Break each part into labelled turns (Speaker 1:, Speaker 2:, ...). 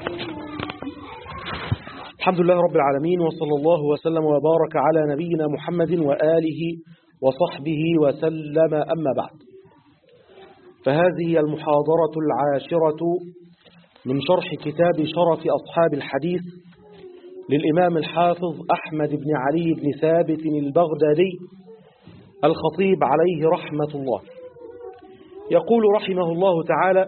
Speaker 1: الحمد لله رب العالمين وصلى الله وسلم وبارك على نبينا محمد وآله وصحبه وسلم أما بعد فهذه المحاضرة العاشرة من شرح كتاب شرف أصحاب الحديث للإمام الحافظ أحمد بن علي بن ثابت البغدادي الخطيب عليه رحمة الله يقول رحمه الله تعالى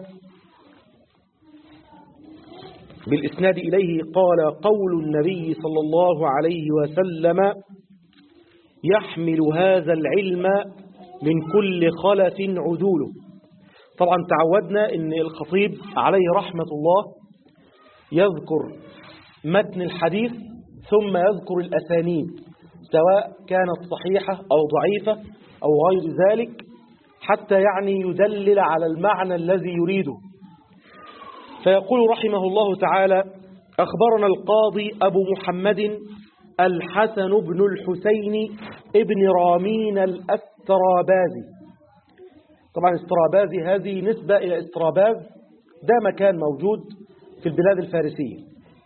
Speaker 1: بالإسناد إليه قال قول النبي صلى الله عليه وسلم يحمل هذا العلم من كل خلف عدوله طبعا تعودنا أن الخطيب عليه رحمة الله يذكر متن الحديث ثم يذكر الأسانيد سواء كانت صحيحة أو ضعيفة أو غير ذلك حتى يعني يدلل على المعنى الذي يريده فيقول رحمه الله تعالى أخبرنا القاضي أبو محمد الحسن بن الحسين ابن رامين الأسترابازي طبعا استرابازي هذه نسبة إلى استراباز ده مكان موجود في البلاد الفارسية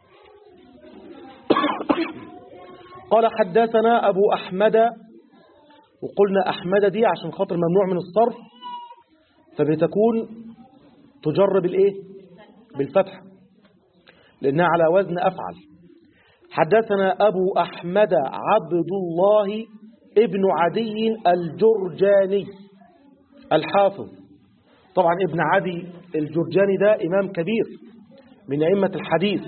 Speaker 1: قال حدثنا أبو أحمد وقلنا أحمد دي عشان خاطر ممنوع من الصرف فبتكون تجر بالإيه بالفتح لأنها على وزن أفعل حدثنا أبو أحمد عبد الله ابن عدي الجرجاني الحافظ طبعا ابن عدي الجرجاني ده إمام كبير من أئمة الحديث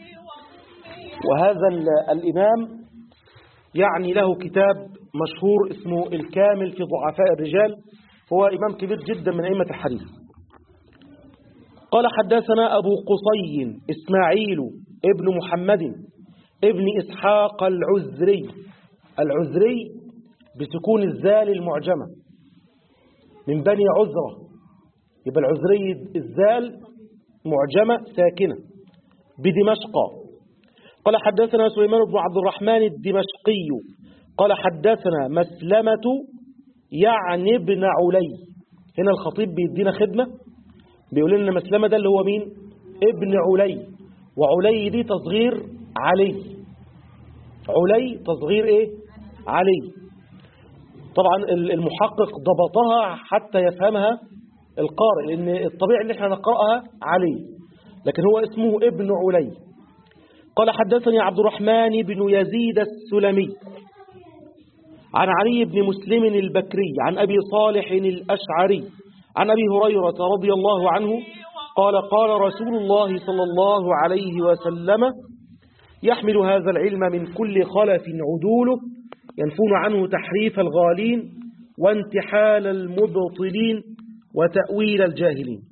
Speaker 1: وهذا الإمام يعني له كتاب مشهور اسمه الكامل في ضعفاء الرجال هو إمام كبير جدا من أئمة الحديث قال حدثنا أبو قصي إسماعيل ابن محمد ابن إسحاق العزري العزري بسكون الزال المعجمة من بني عزرة يبقى العزري الزال معجمة ساكنة بدمشق قال حدثنا سليمان بن عبد الرحمن الدمشقي قال حدثنا مسلمة يعني ابن علي هنا الخطيب بيدينا خدمة بيقول لنا مسلمة ده اللي هو مين ابن علي وعلي دي تصغير علي علي تصغير ايه علي طبعا المحقق ضبطها حتى يفهمها القارئ لان الطبيعي ان احنا نقرأها علي لكن هو اسمه ابن علي قال حدثني عبد الرحمن بن يزيد السلمي عن علي بن مسلم البكري عن أبي صالح الأشعري عن أبي هريرة رضي الله عنه قال قال رسول الله صلى الله عليه وسلم يحمل هذا العلم من كل خلف عدوله ينفون عنه تحريف الغالين وانتحال المبطلين وتأويل الجاهلين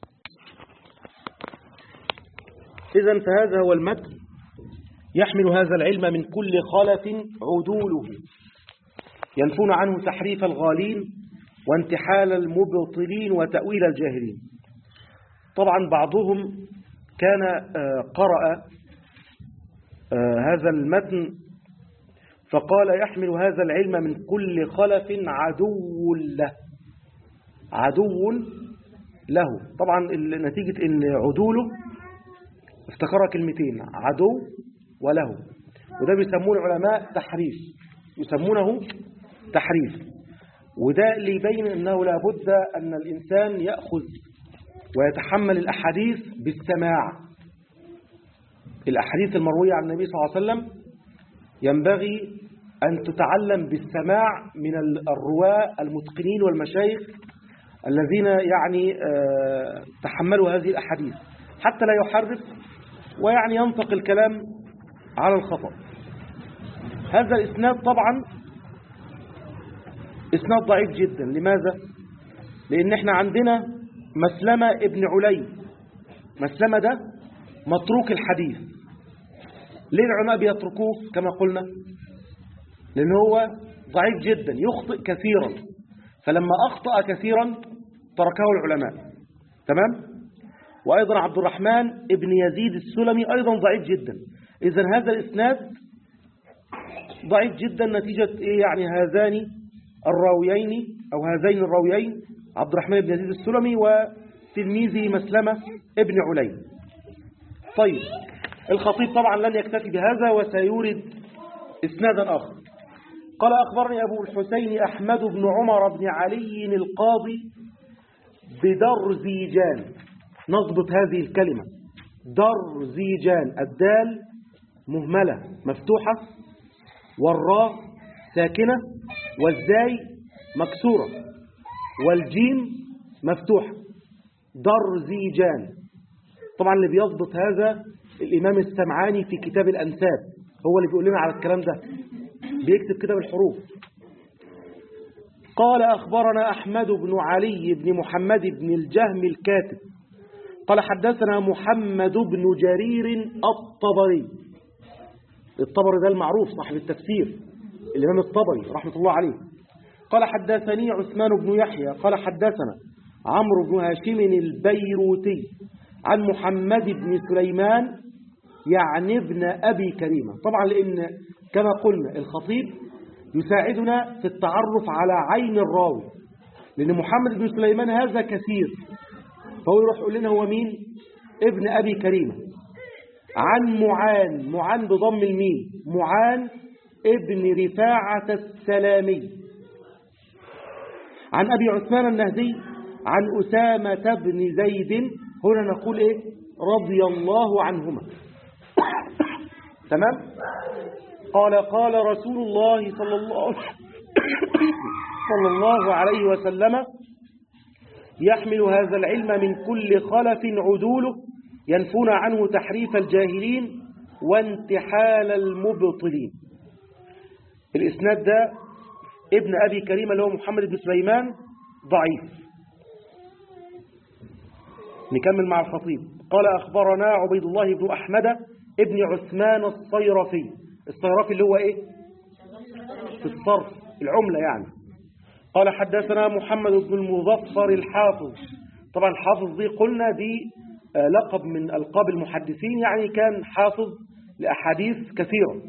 Speaker 1: إذا فهذا هو المتن يحمل هذا العلم من كل خلف عدوله ينفون عنه تحريف الغالين وانتحال المبطلين وتأويل الجاهلين طبعا بعضهم كان قرأ هذا المتن فقال يحمل هذا العلم من كل خلف عدو له عدو له طبعا نتيجة ان عدوله افتكرها كلمتين عدو وله وده بيسمونه العلماء تحريف يسمونه تحريف وده اللي يبين أنه لابد أن الإنسان يأخذ ويتحمل الأحاديث بالسماع الأحاديث المروية عن النبي صلى الله عليه وسلم ينبغي أن تتعلم بالسماع من الرواة المتقنين والمشايخ الذين يعني تحملوا هذه الأحاديث حتى لا يحرف ويعني ينطق الكلام على الخطأ هذا الإسناد طبعا إسناد ضعيف جدا لماذا؟ لأن احنا عندنا مسلمة ابن علي مسلمة ده متروك الحديث ليه العلماء بيتركوه كما قلنا؟ لأن هو ضعيف جدا يخطئ كثيرا فلما أخطأ كثيرا تركه العلماء تمام؟ وأيضا عبد الرحمن ابن يزيد السلمي أيضا ضعيف جدا إذا هذا الإسناد ضعيف جدا نتيجة إيه يعني هذان الراويين أو هذين الراويين عبد الرحمن بن يزيد السلمي وتلميذه مسلمة ابن علي طيب الخطيب طبعا لن يكتفي بهذا وسيورد إسنادا آخر قال أخبرني أبو الحسين أحمد بن عمر بن علي القاضي بدرزيجان نضبط هذه الكلمة درزيجان الدال مهملة مفتوحة والراء ساكنة والزاي مكسورة والجيم مفتوحة درزيجان طبعا اللي بيضبط هذا الإمام السمعاني في كتاب الأنساب هو اللي بيقول لنا على الكلام ده بيكتب كتاب الحروف قال أخبرنا أحمد بن علي بن محمد بن الجهم الكاتب قال حدثنا محمد بن جرير الطبري الطبري ده المعروف صاحب التفسير الإمام الطبري رحمة الله عليه قال حدثني عثمان بن يحيى قال حدثنا عمرو بن هاشم البيروتي عن محمد بن سليمان يعني ابن أبي كريمة طبعا لأن كما قلنا الخطيب يساعدنا في التعرف على عين الراوي لأن محمد بن سليمان هذا كثير فهو يروح يقول لنا هو مين ابن أبي كريمة عن معان معان بضم الميم معان ابن رفاعة السلامي عن أبي عثمان النهدي عن أسامة بن زيد هنا نقول إيه رضي الله عنهما تمام قال قال رسول الله صلى الله صلى الله عليه وسلم يحمل هذا العلم من كل خلف عدوله ينفون عنه تحريف الجاهلين وانتحال المبطلين الإسناد ده ابن أبي كريم اللي هو محمد بن سليمان ضعيف نكمل مع الخطيب قال أخبرنا عبيد الله بن أحمد ابن عثمان الصيرفي الصيرفي اللي هو إيه في الصرف العملة يعني قال حدثنا محمد بن المظفر الحافظ طبعا الحافظ دي قلنا دي لقب من ألقاب المحدثين يعني كان حافظ لأحاديث كثيرة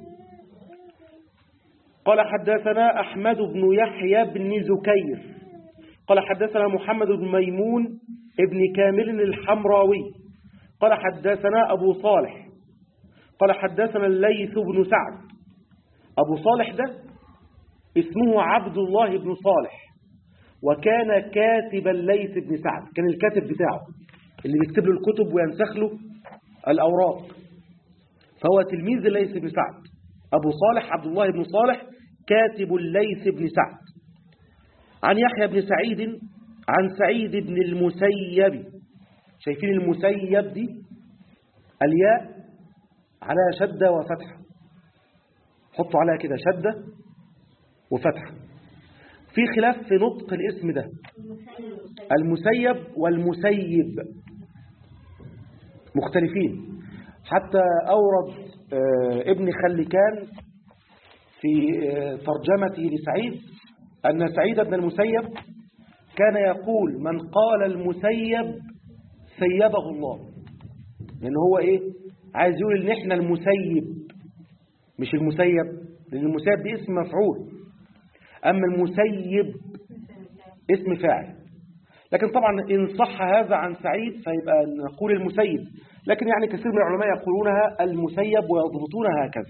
Speaker 1: قال حدثنا أحمد بن يحيى بن زكير قال حدثنا محمد بن ميمون ابن كامل الحمراوي قال حدثنا أبو صالح قال حدثنا الليث بن سعد أبو صالح ده اسمه عبد الله بن صالح وكان كاتب الليث بن سعد كان الكاتب بتاعه اللي بيكتب له الكتب وينسخ له الأوراق فهو تلميذ الليث بن سعد أبو صالح عبد الله بن صالح كاتب الليث بن سعد عن يحيى بن سعيد عن سعيد بن المسيب شايفين المسيب دي الياء على شدة وفتحة حطوا عليها كده شدة وفتحة في خلاف في نطق الاسم ده المسيب والمسيب مختلفين حتى أورد ابن خلكان في ترجمته لسعيد أن سعيد بن المسيب كان يقول من قال المسيب سيبه الله لأن هو إيه عايز يقول إن إحنا المسيب مش المسيب لأن المسيب دي اسم مفعول أما المسيب اسم فاعل لكن طبعا إن صح هذا عن سعيد فيبقى نقول المسيب لكن يعني كثير من العلماء يقولونها المسيب ويضبطونها هكذا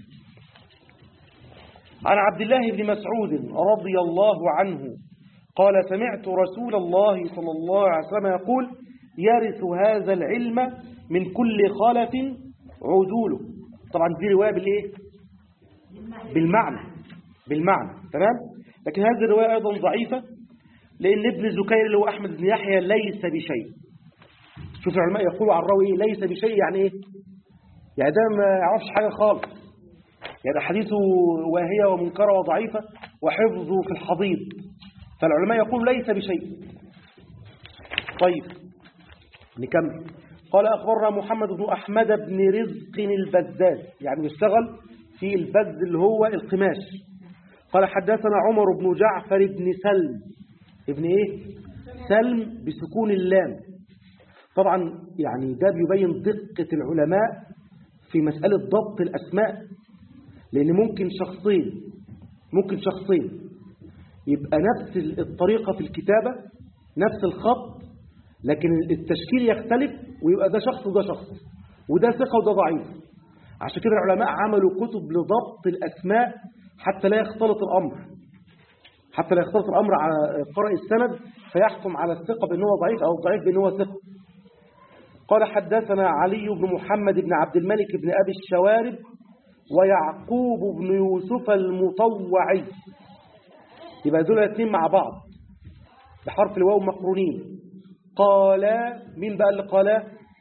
Speaker 1: عن عبد الله بن مسعود رضي الله عنه قال سمعت رسول الله صلى الله عليه وسلم يقول يرث هذا العلم من كل خلف عدوله طبعا دي رواية بالإيه؟ بالمعنى بالمعنى تمام؟ لكن هذه الرواية أيضا ضعيفة لأن ابن زكير اللي هو أحمد بن يحيى ليس بشيء شوف العلماء يقولوا عن الراوي ليس بشيء يعني إيه؟ يعني ده ما يعرفش حاجة خالص يعني حديثه واهية ومنكرة وضعيفة وحفظه في الحضيض فالعلماء يقول ليس بشيء طيب نكمل قال أخبرنا محمد بن أحمد بن رزق البزاز يعني يشتغل في البز اللي هو القماش قال حدثنا عمر بن جعفر بن سلم ابن ايه سلم بسكون اللام طبعا يعني ده بيبين دقة العلماء في مسألة ضبط الأسماء لأن ممكن شخصين ممكن شخصين يبقى نفس الطريقة في الكتابة نفس الخط لكن التشكيل يختلف ويبقى ده شخص وده شخص وده ثقة وده ضعيف عشان كده العلماء عملوا كتب لضبط الأسماء حتى لا يختلط الأمر حتى لا يختلط الأمر على قارئ السند فيحكم على الثقة بأنه ضعيف أو الضعيف بأنه ثقة قال حدثنا علي بن محمد بن عبد الملك بن أبي الشوارب ويعقوب بن يوسف المطوعي يبقى دول الاثنين مع بعض بحرف الواو مقرونين قال مين بقى اللي قال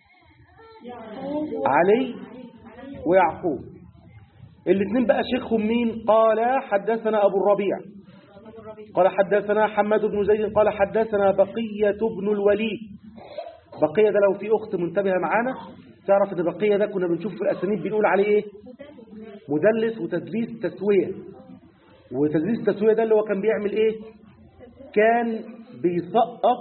Speaker 1: علي ويعقوب الاثنين بقى شيخهم مين قال حدثنا أبو الربيع قال حدثنا حماد بن زيد قال حدثنا بقية بن الوليد بقية ده لو في أخت منتبهة معانا تعرف ان بقية ده كنا بنشوف في الأسانيد بنقول عليه ايه مدلس وتدليس تسوية وتدليس التسوية ده اللي هو كان بيعمل ايه كان بيسقط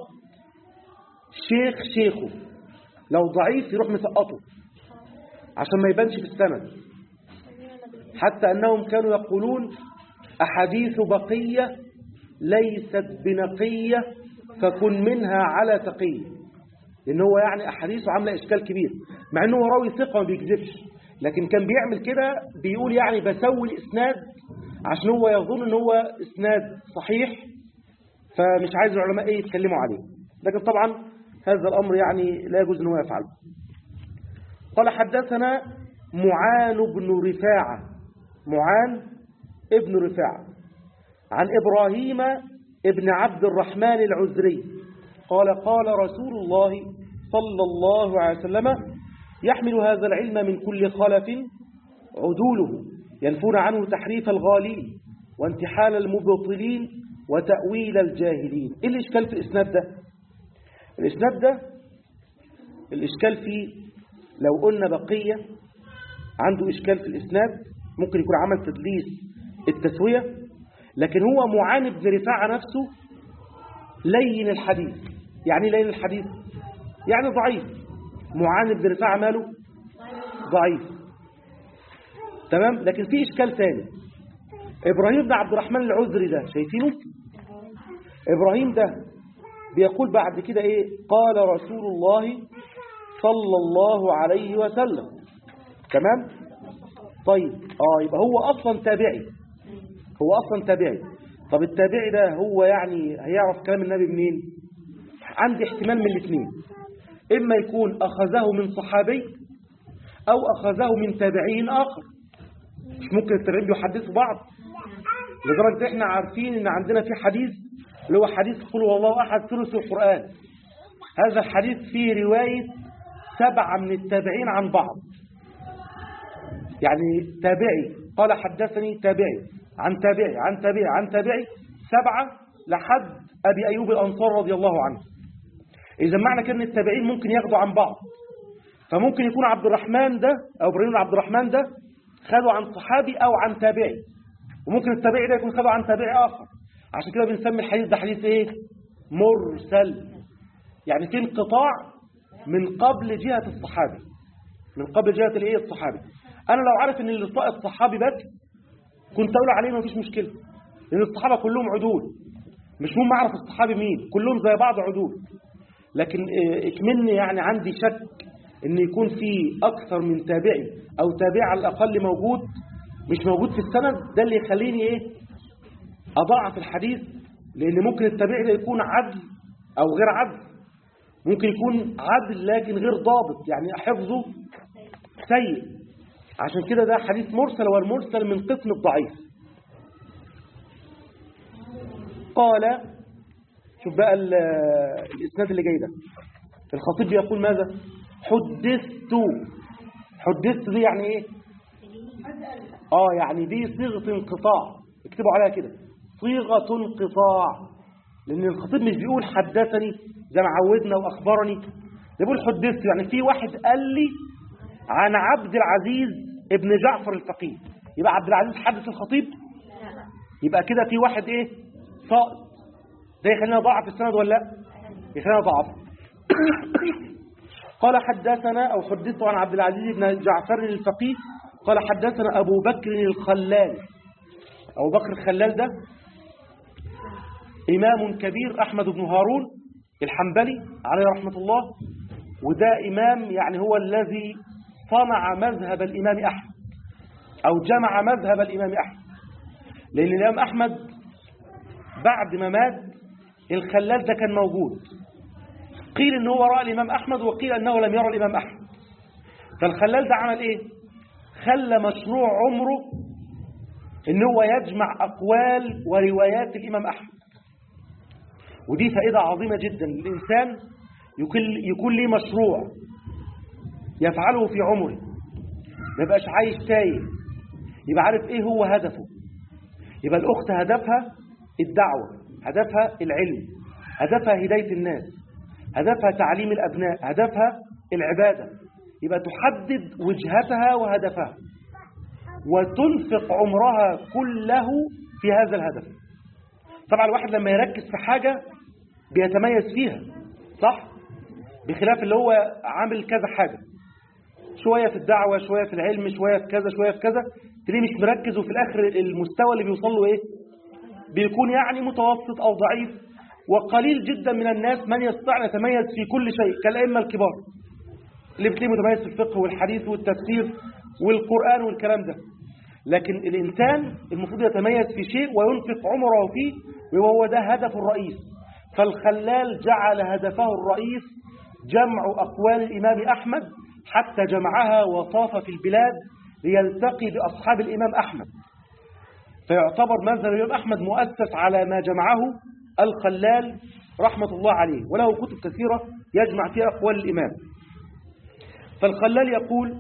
Speaker 1: شيخ شيخه لو ضعيف يروح مسقطه عشان ما يبانش في السند حتى أنهم كانوا يقولون أحاديث بقية ليست بنقية فكن منها على تقية لأن هو يعني أحاديثه عاملة إشكال كبير مع أنه راوي ثقة ما بيكذبش لكن كان بيعمل كده بيقول يعني بسوي الإسناد عشان هو يظن أن هو إسناد صحيح فمش عايز العلماء إيه يتكلموا عليه لكن طبعا هذا الأمر يعني لا يجوز أنه يفعله قال حدثنا معان بن رفاعة معان ابن رفاعة عن إبراهيم ابن عبد الرحمن العزري قال قال رسول الله صلى الله عليه وسلم يحمل هذا العلم من كل خلف عدوله ينفون عنه تحريف الغالين وانتحال المبطلين وتأويل الجاهلين إيه الإشكال في الإسناد ده الإسناد ده الإشكال فيه لو قلنا بقية عنده إشكال في الإسناد ممكن يكون عمل تدليس التسوية لكن هو معان بن رفاعة نفسه لين الحديث يعني لين الحديث يعني ضعيف معان بن رفاعة ماله ضعيف تمام لكن في إشكال ثاني إبراهيم بن عبد الرحمن العذري ده شايفينه إبراهيم ده بيقول بعد كده إيه قال رسول الله صلى الله عليه وسلم تمام طيب آه يبقى هو أصلا تابعي هو أصلا تابعي طب التابعي ده هو يعني هيعرف كلام النبي منين عندي احتمال من الاثنين إما يكون أخذه من صحابي أو أخذه من تابعين آخر مش ممكن التابعين بيحدثوا بعض لدرجة احنا عارفين ان عندنا في حديث اللي هو حديث قل والله أحد ثلث القرآن هذا الحديث فيه رواية سبعة من التابعين عن بعض يعني تابعي قال حدثني تابعي عن تابعي عن تابعي عن تابعي سبعة لحد أبي أيوب الأنصار رضي الله عنه إذا معنى كده ان التابعين ممكن ياخدوا عن بعض فممكن يكون عبد الرحمن ده أو إبراهيم عبد الرحمن ده خدوا عن صحابي أو عن تابعي وممكن التابعي ده يكون خدوا عن تابعي آخر عشان كده بنسمي الحديث ده حديث إيه مرسل يعني في انقطاع من قبل جهة الصحابي من قبل جهة الايه الصحابي انا لو عارف ان اللقاء الصحابي بس كنت اقول عليه ما فيش مشكلة لان الصحابة كلهم عدول مش مهم اعرف الصحابي مين كلهم زي بعض عدول لكن اكمني يعني عندي شك ان يكون في اكثر من تابعي او تابع على الاقل موجود مش موجود في السند ده اللي يخليني ايه اضاعف الحديث لان ممكن التابعي ده يكون عدل او غير عدل ممكن يكون عدل لكن غير ضابط يعني حفظه سيء عشان كده ده حديث مرسل والمرسل من قسم الضعيف قال شوف بقى الاسناد اللي جاي ده الخطيب بيقول ماذا حدثت حدثت دي يعني ايه اه يعني دي صيغه انقطاع اكتبوا عليها كده صيغه انقطاع لان الخطيب مش بيقول حدثني زي ما عودنا واخبرني ده بيقول حدثت يعني في واحد قال لي عن عبد العزيز ابن جعفر الفقيه يبقى عبد العزيز حدث الخطيب يبقى كده في واحد ايه ساقط ده يخلينا ضعف السند ولا لا يخلينا ضعف قال حدثنا او حدثت عن عبد العزيز بن جعفر الفقيه قال حدثنا ابو بكر الخلال ابو بكر الخلال ده امام كبير احمد بن هارون الحنبلي عليه رحمه الله وده امام يعني هو الذي صنع مذهب الإمام أحمد أو جمع مذهب الإمام أحمد لأن الإمام أحمد بعد ما مات الخلال ده كان موجود قيل إن هو رأى الإمام أحمد وقيل أنه لم يرى الإمام أحمد فالخلال ده عمل إيه خلى مشروع عمره إن هو يجمع أقوال وروايات الإمام أحمد ودي فائدة عظيمة جدا للإنسان يكون يكون ليه مشروع يفعله في عمره ما يبقاش عايش تايه يبقى عارف ايه هو هدفه يبقى الأخت هدفها الدعوة هدفها العلم هدفها هداية الناس هدفها تعليم الأبناء هدفها العبادة يبقى تحدد وجهتها وهدفها وتنفق عمرها كله في هذا الهدف طبعا الواحد لما يركز في حاجة بيتميز فيها صح بخلاف اللي هو عامل كذا حاجة شوية في الدعوة شوية في العلم شوية في كذا شوية في كذا تلاقيه مش مركز وفي الآخر المستوى اللي بيوصل له إيه بيكون يعني متوسط أو ضعيف وقليل جدا من الناس من يستطيع أن يتميز في كل شيء كالأئمة الكبار اللي بتلاقيه متميز في الفقه والحديث والتفسير والقرآن والكلام ده لكن الإنسان المفروض يتميز في شيء وينفق عمره فيه وهو ده هدف الرئيس فالخلال جعل هدفه الرئيس جمع أقوال الإمام أحمد حتى جمعها وطاف في البلاد ليلتقي بأصحاب الإمام أحمد فيعتبر مذهب الإمام أحمد مؤسس على ما جمعه الخلال رحمة الله عليه وله كتب كثيرة يجمع فيها أقوال الإمام فالخلال يقول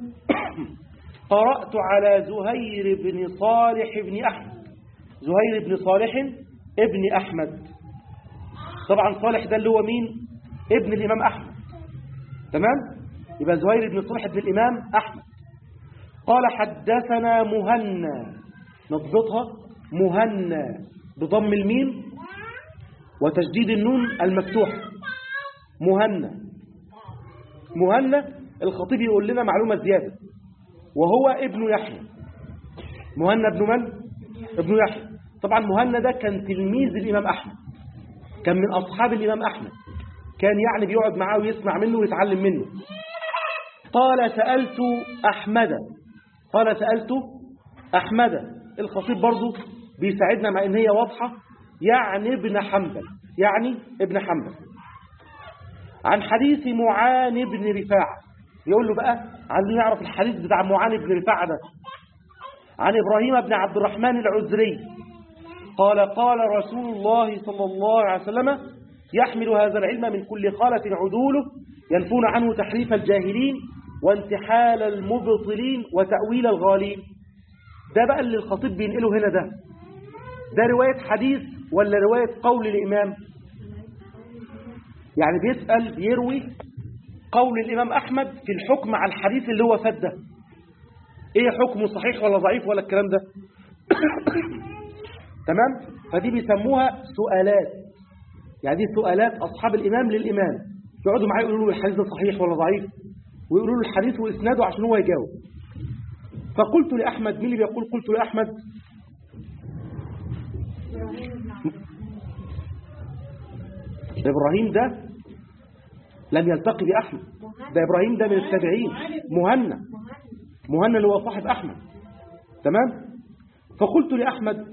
Speaker 1: قرأت على زهير بن صالح بن أحمد زهير بن صالح ابن أحمد طبعا صالح ده اللي هو مين ابن الإمام أحمد تمام يبقى زهير بن صالح ابن الإمام أحمد قال حدثنا مهنا نضبطها مهنا بضم الميم وتشديد النون المفتوح مهنا مهنا الخطيب يقول لنا معلومة زيادة وهو ابن يحيى مهنا ابن من؟ ابن يحيى طبعا مهنا ده كان تلميذ الإمام أحمد كان من أصحاب الإمام أحمد كان يعني بيقعد معاه ويسمع منه ويتعلم منه قال سألت أحمد قال سألت أحمد الخطيب برضو بيساعدنا مع إن هي واضحة يعني ابن حنبل يعني ابن حنبل عن حديث معان بن رفاعة يقول له بقى عايزين نعرف الحديث بتاع معان بن رفاعة ده عن إبراهيم بن عبد الرحمن العزري قال قال رسول الله صلى الله عليه وسلم يحمل هذا العلم من كل خالة عدوله ينفون عنه تحريف الجاهلين وانتحال المبطلين وتأويل الغالين ده بقى اللي الخطيب بينقله هنا ده ده رواية حديث ولا رواية قول الإمام يعني بيسأل بيروي قول الإمام أحمد في الحكم على الحديث اللي هو فات ده إيه حكمه صحيح ولا ضعيف ولا الكلام ده تمام فدي بيسموها سؤالات يعني دي سؤالات أصحاب الإمام للإمام يقعدوا معاه يقولوا له الحديث ده صحيح ولا ضعيف ويقولوا له الحديث وإسناده عشان هو يجاوب فقلت لأحمد مين اللي بيقول قلت لأحمد إبراهيم ده لم يلتقي بأحمد ده إبراهيم ده من التابعين مهنا مهنا اللي هو صاحب أحمد تمام فقلت لأحمد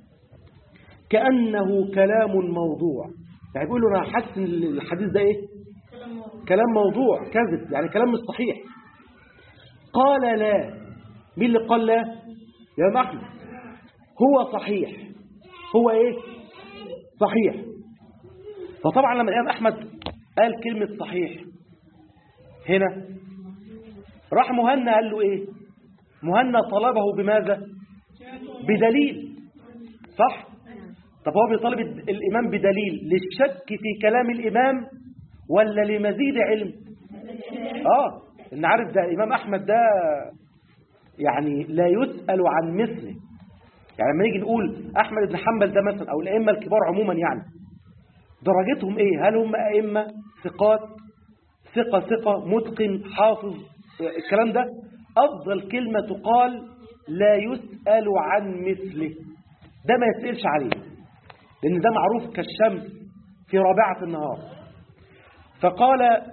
Speaker 1: كأنه كلام موضوع يعني بيقول له أنا حاسس إن الحديث ده إيه كلام موضوع كذب يعني كلام مش صحيح قال لا مين اللي قال لا يا أحمد هو صحيح هو إيه صحيح فطبعا لما الإمام أحمد قال كلمة صحيح هنا راح مهنا قال له إيه مهنا طلبه بماذا بدليل صح طب هو بيطالب الإمام بدليل للشك في كلام الإمام ولا لمزيد علم آه إن عارف ده الإمام أحمد ده يعني لا يسأل عن مثله يعني لما نيجي نقول أحمد بن حنبل ده مثلا أو الأئمة الكبار عموما يعني درجتهم إيه هل هم أئمة ثقات ثقة ثقة متقن حافظ الكلام ده أفضل كلمة تقال لا يسأل عن مثله ده ما يسألش عليه لأن ده معروف كالشمس في رابعة النهار فقال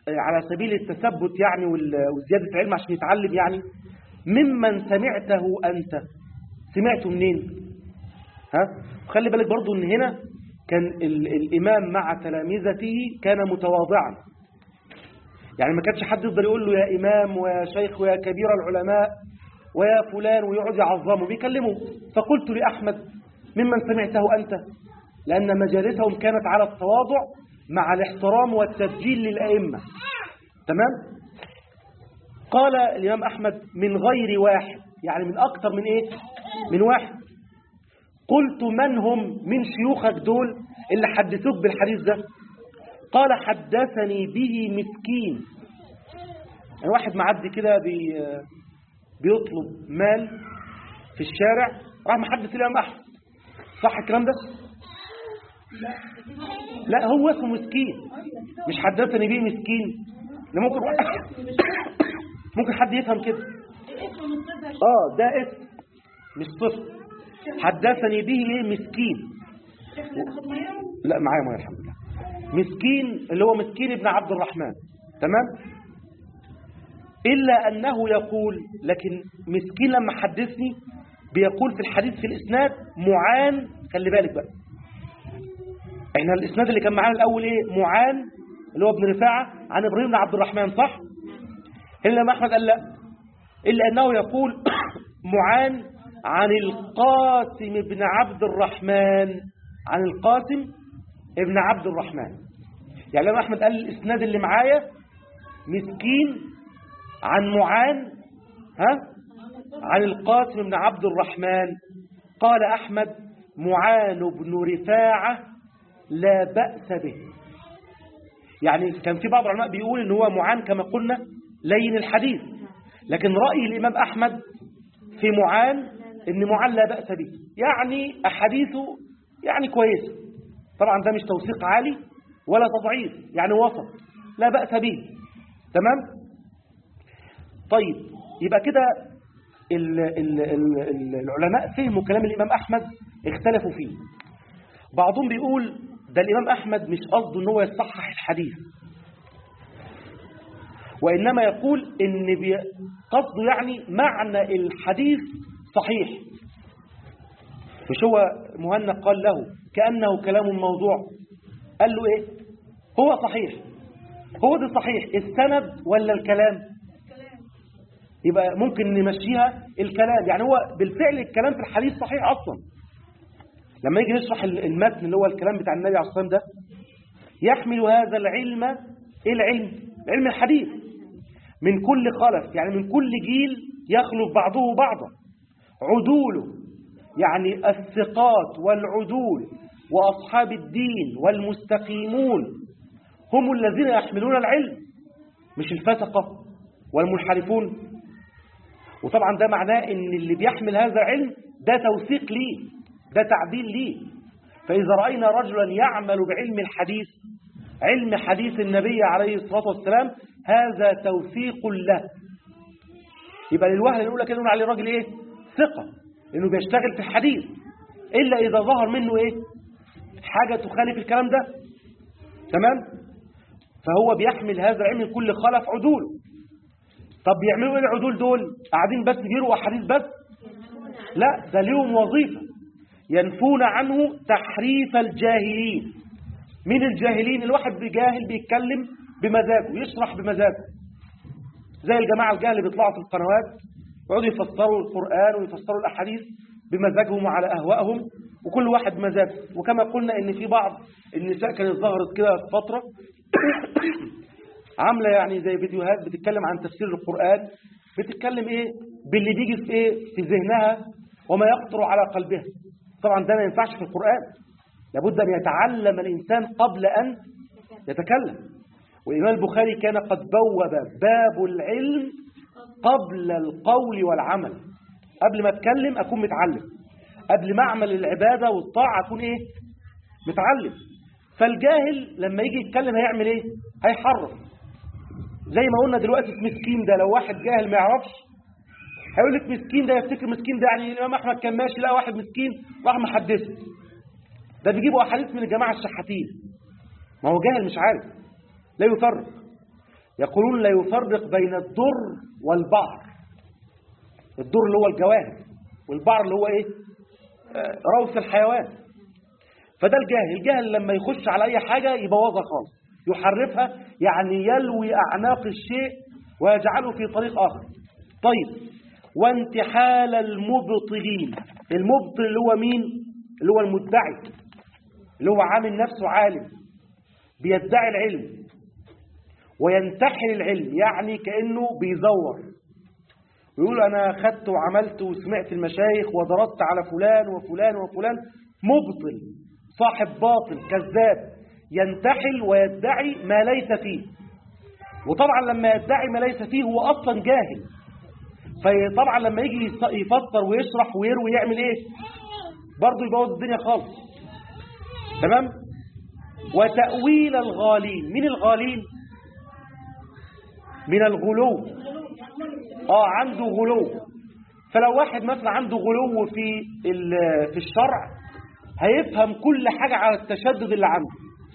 Speaker 1: على سبيل التثبت يعني وزيادة العلم عشان يتعلم يعني ممن سمعته أنت سمعته منين ها خلي بالك برضو ان هنا كان ال الإمام مع تلامذته كان متواضعا يعني ما كانش حد يقدر يقول له يا إمام ويا شيخ ويا كبير العلماء ويا فلان ويقعد يعظمه بيكلمه فقلت لأحمد ممن سمعته أنت لأن مجالسهم كانت على التواضع مع الاحترام والتسجيل للأئمة تمام قال الإمام أحمد من غير واحد يعني من أكثر من إيه من واحد قلت من هم من شيوخك دول اللي حدثوك بالحديث ده قال حدثني به مسكين يعني واحد معدي كده بي بيطلب مال في الشارع راح محدث الإمام أحمد صح الكلام ده لا هو اسمه مسكين مش حدثني به مسكين ده ممكن ممكن حد يفهم كده اه ده اسم مش صفر حدثني به ايه مسكين لا معايا ميه الحمد لله مسكين اللي هو مسكين ابن عبد الرحمن تمام إلا أنه يقول لكن مسكين لما حدثني بيقول في الحديث في الإسناد معان خلي بالك بقى احنا الإسناد اللي كان معانا الأول إيه معان اللي هو ابن رفاعة عن إبراهيم بن عبد الرحمن صح إلا ما أحمد قال لا إلا أنه يقول معان عن القاسم بن عبد الرحمن عن القاسم ابن عبد الرحمن يعني لما أحمد قال الإسناد اللي معايا مسكين عن معان ها عن القاسم بن عبد الرحمن قال أحمد معان بن رفاعة لا بأس به يعني كان في بعض العلماء بيقول ان هو معان كما قلنا لين الحديث لكن رأي الإمام أحمد في معان ان معان لا بأس به يعني أحاديثه يعني كويسة طبعا ده مش توثيق عالي ولا تضعيف يعني وسط لا بأس به تمام طيب يبقى كده ال ال ال ال العلماء فهموا كلام الإمام أحمد اختلفوا فيه بعضهم بيقول ده الإمام أحمد مش قصده ان هو يصحح الحديث وإنما يقول إن قصده يعني معنى الحديث صحيح مش هو مهند قال له كأنه كلام موضوع قال له إيه هو صحيح هو ده صحيح السند ولا الكلام يبقى ممكن نمشيها الكلام يعني هو بالفعل الكلام في الحديث صحيح أصلا لما يجي نشرح المتن اللي هو الكلام بتاع النبي عليه الصلاة والسلام ده يحمل هذا العلم ايه العلم علم الحديث من كل خلف يعني من كل جيل يخلف بعضه بعضا عدوله يعني الثقات والعدول وأصحاب الدين والمستقيمون هم الذين يحملون العلم مش الفسقة والمنحرفون وطبعا ده معناه ان اللي بيحمل هذا العلم ده توثيق ليه ده تعديل ليه فإذا رأينا رجلا يعمل بعلم الحديث علم حديث النبي عليه الصلاة والسلام هذا توثيق له يبقى للوهلة الأولى كده نقول عليه راجل إيه ثقة إنه بيشتغل في الحديث إلا إذا ظهر منه إيه حاجة تخالف الكلام ده تمام فهو بيحمل هذا العلم من كل خلف عدول طب بيعملوا إيه العدول دول قاعدين بس بيروا أحاديث بس لا ده ليهم وظيفة ينفون عنه تحريف الجاهلين من الجاهلين الواحد بجاهل بيتكلم بمزاجه يشرح بمزاجه زي الجماعة الجاهل اللي بيطلعوا في القنوات يقعدوا يفسروا القرآن ويفسروا الأحاديث بمزاجهم وعلى أهوائهم وكل واحد بمزاجه وكما قلنا إن في بعض النساء كانت ظهرت كده في فترة عاملة يعني زي فيديوهات بتتكلم عن تفسير القرآن بتتكلم إيه باللي بيجي في إيه في ذهنها وما يخطر على قلبها طبعا ده ما ينفعش في القرآن لابد أن يتعلم الإنسان قبل أن يتكلم والإمام البخاري كان قد بوب باب العلم قبل القول والعمل قبل ما أتكلم أكون متعلم قبل ما أعمل العبادة والطاعة أكون إيه متعلم فالجاهل لما يجي يتكلم هيعمل إيه هيحرف زي ما قلنا دلوقتي مسكين ده لو واحد جاهل ما يعرفش هيقول لك مسكين ده يفتكر مسكين ده يعني الإمام أحمد كان ماشي لقى واحد مسكين راح محدثه ده بيجيبوا أحاديث من الجماعة الشحاتين ما هو جاهل مش عارف لا يفرق يقولون لا يفرق بين الدر والبعر الدر اللي هو الجواهر والبعر اللي هو ايه آه، روث الحيوان فده الجاهل الجاهل لما يخش على اي حاجة يبوظها خالص يحرفها يعني يلوي اعناق الشيء ويجعله في طريق اخر طيب وانتحال المبطلين المبطل اللي هو مين اللي هو المدعي اللي هو عامل نفسه عالم بيدعي العلم وينتحل العلم يعني كأنه بيزور ويقول أنا خدت وعملت وسمعت المشايخ ودرست على فلان وفلان وفلان مبطل صاحب باطل كذاب ينتحل ويدعي ما ليس فيه وطبعا لما يدعي ما ليس فيه هو أصلا جاهل فطبعا لما يجي يفسر ويشرح ويروي يعمل ايه برضه يبوظ الدنيا خالص تمام وتأويل الغالين من الغالين من الغلو اه عنده غلو فلو واحد مثلا عنده غلو في في الشرع هيفهم كل حاجة على التشدد اللي عنده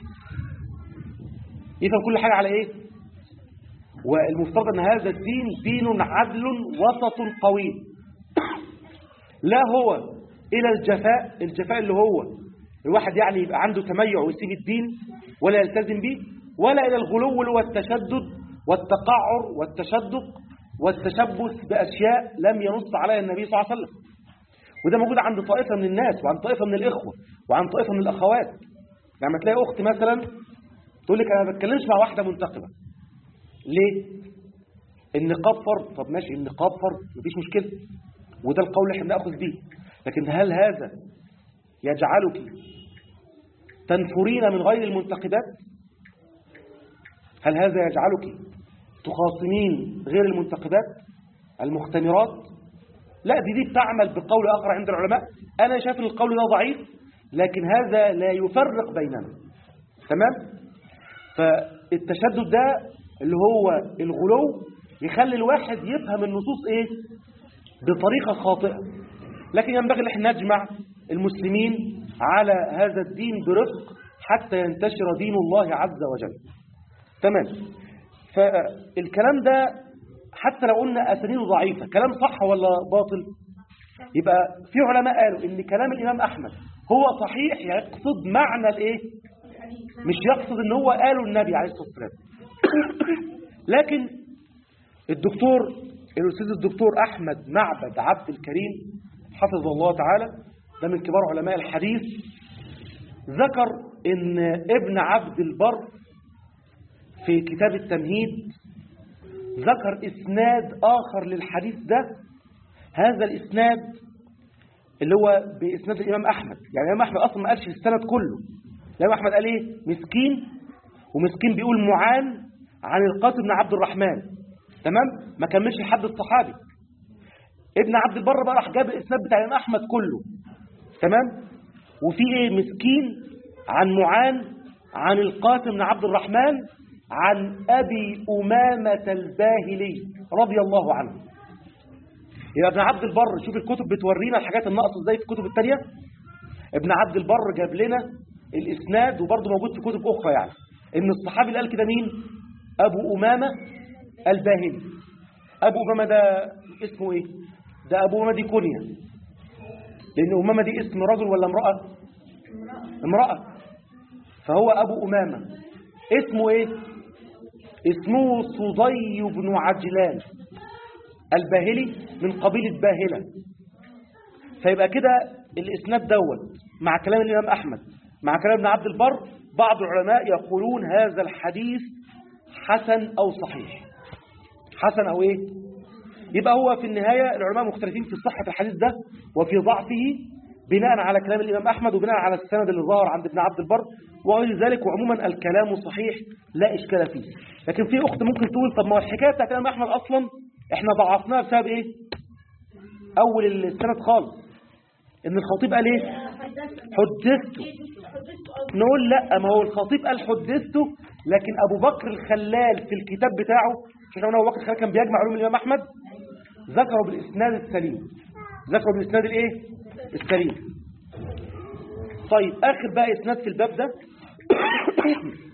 Speaker 1: يفهم كل حاجة على ايه والمفترض ان هذا الدين دين عدل وسط قويم لا هو الى الجفاء الجفاء اللي هو الواحد يعني يبقى عنده تميع ويسيب الدين ولا يلتزم به ولا الى الغلو اللي هو التشدد والتقعر والتشدق والتشبث باشياء لم ينص عليها النبي صلى الله عليه وسلم وده موجود عند طائفه من الناس وعند طائفه من الاخوه وعند طائفه من الاخوات لما تلاقي اخت مثلا تقول لك انا ما بتكلمش مع واحده منتقبه ليه النقاب فرض طب ماشي النقاب فرض مفيش مشكله وده القول اللي احنا ناخذ به لكن هل هذا يجعلك تنفرين من غير المنتقبات هل هذا يجعلك تخاصمين غير المنتقبات المختمرات لا دي دي بتعمل بقول آخر عند العلماء أنا شايف ان القول ده ضعيف لكن هذا لا يفرق بيننا تمام فالتشدد ده اللي هو الغلو يخلي الواحد يفهم النصوص ايه بطريقة خاطئة لكن ينبغي ان احنا نجمع المسلمين على هذا الدين برفق حتى ينتشر دين الله عز وجل تمام فالكلام ده حتى لو قلنا أسانيده ضعيفة كلام صح ولا باطل يبقى في علماء قالوا ان كلام الإمام أحمد هو صحيح يقصد معنى الايه مش يقصد ان هو قاله النبي عليه الصلاة والسلام لكن الدكتور الأستاذ الدكتور أحمد معبد عبد الكريم حفظه الله تعالى ده من كبار علماء الحديث ذكر ان ابن عبد البر في كتاب التمهيد ذكر إسناد آخر للحديث ده هذا الإسناد اللي هو بإسناد الإمام أحمد يعني الإمام أحمد أصلا ما قالش السند كله الإمام أحمد قال إيه مسكين ومسكين بيقول معان عن القاسم بن عبد الرحمن تمام ما كملش لحد الصحابي ابن عبد البر بقى راح جاب الإسناد بتاع الإمام أحمد كله تمام وفي إيه مسكين عن معان عن القاسم بن عبد الرحمن عن أبي أمامة الباهلي رضي الله عنه يا ابن عبد البر شوف الكتب بتورينا الحاجات الناقصة ازاي في الكتب التانية ابن عبد البر جاب لنا الإسناد وبرضه موجود في كتب أخرى يعني إن الصحابي اللي قال كده مين أبو أمامة الباهلي أبو أمامة ده اسمه إيه ده أبو أمامة دي كونيا لأن أمامة دي اسم رجل ولا امرأة امرأة فهو أبو أمامة اسمه إيه اسمه صدي بن عجلان الباهلي من قبيلة باهلة فيبقى كده الإسناد دوت مع كلام الإمام أحمد مع كلام ابن عبد البر بعض العلماء يقولون هذا الحديث حسن أو صحيح حسن أو إيه يبقى هو في النهاية العلماء مختلفين في صحة الحديث ده وفي ضعفه بناء على كلام الإمام أحمد وبناء على السند اللي ظهر عند ابن عبد البر وغير ذلك وعموما الكلام صحيح لا إشكال فيه لكن في أخت ممكن تقول طب ما هو الحكاية بتاعت الإمام أحمد أصلا إحنا ضعفناها بسبب إيه أول السند خالص إن الخطيب قال إيه حدثته نقول لا ما هو الخطيب قال حدثته لكن أبو بكر الخلال في الكتاب بتاعه شوف أبو بكر الخلال كان بيجمع علوم الإمام أحمد ذكروا بالإسناد السليم ذكروا بالإسناد الإيه السليم طيب آخر بقى إسناد في الباب ده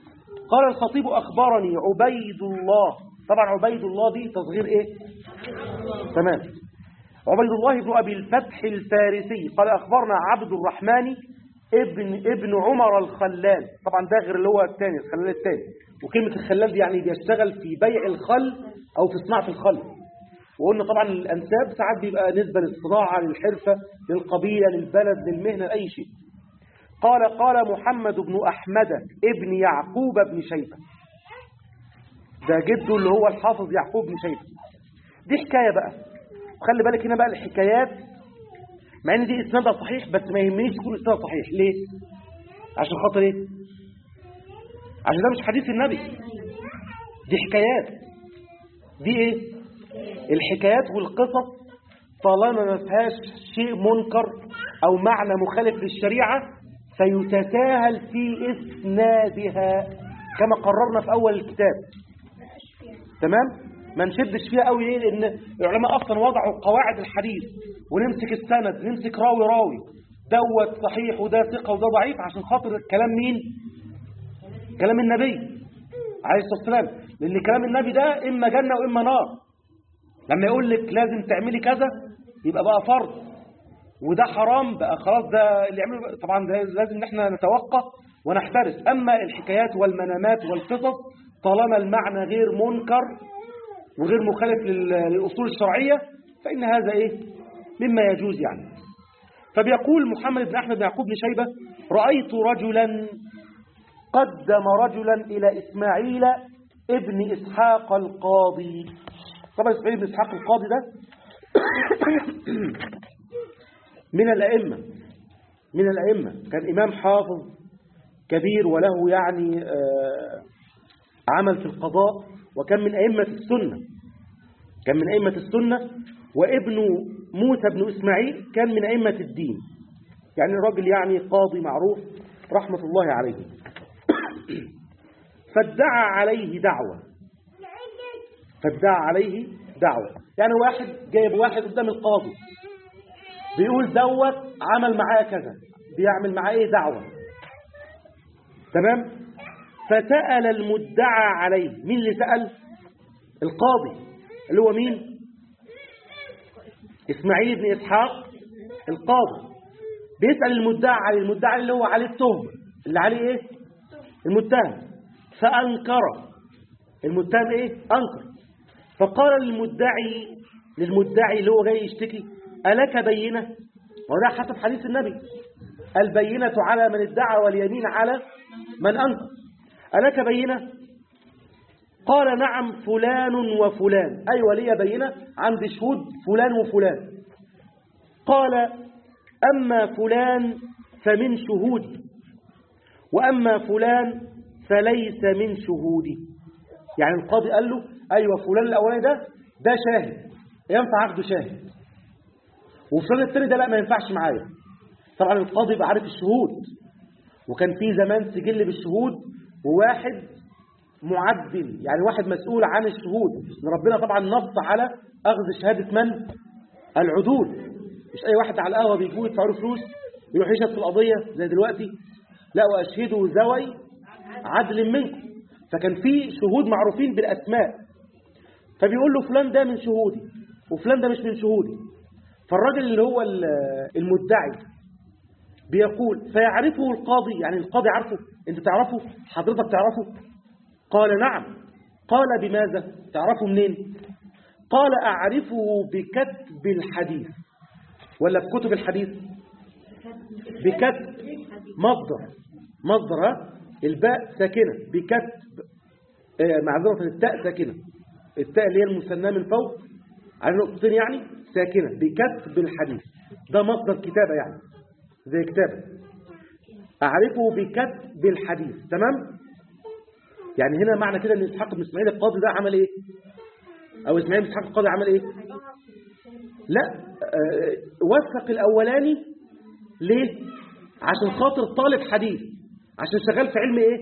Speaker 1: قال الخطيب أخبرني عبيد الله طبعا عبيد الله دي تصغير إيه تمام عبيد الله بن أبي الفتح الفارسي قال أخبرنا عبد الرحمن ابن ابن عمر الخلال طبعا ده غير اللي هو الثاني الخلال الثاني وكلمة الخلال دي يعني بيشتغل في بيع الخل أو في صناعة الخل وقلنا طبعا الأنساب ساعات بيبقى نسبة للصناعة للحرفة للقبيلة للبلد للمهنة لأي شيء قال قال محمد بن أحمد ابن يعقوب بن شيبة ده جده اللي هو الحافظ يعقوب بن شيبة دي حكاية بقى وخلي بالك هنا بقى الحكايات مع ان دي اسنادها صحيح بس ما يهمنيش تكون اسنادها صحيح ليه عشان خاطر ايه عشان ده مش حديث النبي دي حكايات دي ايه الحكايات والقصص طالما ما فيهاش شيء منكر او معنى مخالف للشريعه فيتساهل في اسنادها كما قررنا في اول الكتاب تمام ما نشدش فيها قوي ليه لان العلماء اصلا وضعوا قواعد الحديث ونمسك السند نمسك راوي راوي دوت صحيح وده ثقه وده ضعيف عشان خاطر كلام مين كلام النبي عليه الصلاه والسلام لان كلام النبي ده اما جنه واما نار لما يقول لك لازم تعملي كذا يبقى بقى فرض وده حرام بقى خلاص ده اللي يعمله طبعا ده لازم ان احنا نتوقف ونحترس اما الحكايات والمنامات والقصص طالما المعنى غير منكر وغير مخالف للأصول الشرعية فإن هذا إيه مما يجوز يعني فبيقول محمد بن أحمد بن يعقوب بن شيبة رأيت رجلا قدم رجلا إلى إسماعيل ابن إسحاق القاضي طبعا إسماعيل بن إسحاق القاضي ده من الأئمة من الأئمة كان إمام حافظ كبير وله يعني عمل في القضاء وكان من أئمة السنة كان من أئمة السنة وابن موسى بن إسماعيل كان من أئمة الدين يعني راجل يعني قاضي معروف رحمة الله عليه فادعى عليه دعوة فادعى عليه دعوة يعني واحد جايب واحد قدام القاضي بيقول دوت عمل معاه كذا بيعمل معاه ايه دعوة تمام فسأل المدعى عليه مين اللي سأل القاضي اللي هو مين إسماعيل بن إسحاق القاضي بيسأل المدعى عليه المدعى اللي هو عليه التهمة اللي عليه إيه المتهم فأنكر المتهم إيه أنكر فقال للمدعي للمدعي اللي هو جاي يشتكي ألك بينة وده حسب حديث النبي البينة على من ادعى واليمين على من أنكر ألك بينة قال نعم فلان وفلان أي ولي بينة عند شهود فلان وفلان قال أما فلان فمن شهودي وأما فلان فليس من شهودي يعني القاضي قال له أيوة فلان الأولاني ده ده شاهد ينفع عقده شاهد وفلان التاني ده لا ما ينفعش معايا طبعا القاضي يبقى عارف الشهود وكان في زمان سجل بالشهود وواحد معدل يعني واحد مسؤول عن الشهود ربنا طبعا نص على أخذ شهادة من العدول مش أي واحد على القهوة بيجوا يدفعوا له فلوس يروح يشهد في القضية زي دلوقتي لا وأشهدوا ذوي عدل منكم فكان في شهود معروفين بالأسماء فبيقول له فلان ده من شهودي وفلان ده مش من شهودي فالراجل اللي هو المدعي بيقول فيعرفه القاضي يعني القاضي عارفه انت تعرفه حضرتك تعرفه قال نعم قال بماذا تعرفه منين قال أعرفه بكتب الحديث ولا بكتب الحديث بكتب مصدر مصدر الباء ساكنة بكتب آه معذرة التاء ساكنة التاء اللي هي المثناه من فوق على نقطتين يعني ساكنة بكتب الحديث ده مصدر كتابة يعني زي كتابة أعرفه بكتب الحديث تمام يعني هنا معنى كده ان اسحاق بن اسماعيل القاضي ده عمل ايه او اسماعيل بن اسحاق القاضي عمل ايه لا آه وثق الاولاني ليه عشان خاطر طالب حديث عشان شغال في علم ايه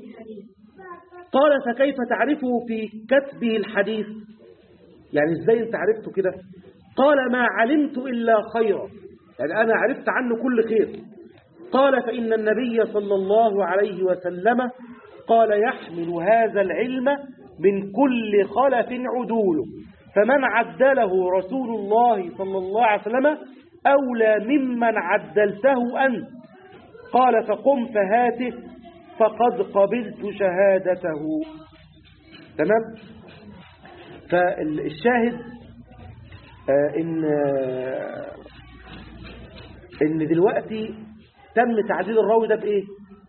Speaker 1: قال فكيف تعرفه في كتبه الحديث يعني ازاي انت عرفته كده قال ما علمت الا خيرا يعني انا عرفت عنه كل خير قال فان النبي صلى الله عليه وسلم قال يحمل هذا العلم من كل خلف عدوله فمن عدله رسول الله صلى الله عليه وسلم أولى ممن عدلته أنت قال فقم فهاته فقد قبلت شهادته تمام فالشاهد آه إن آه إن دلوقتي تم تعديل الراوي ده بإيه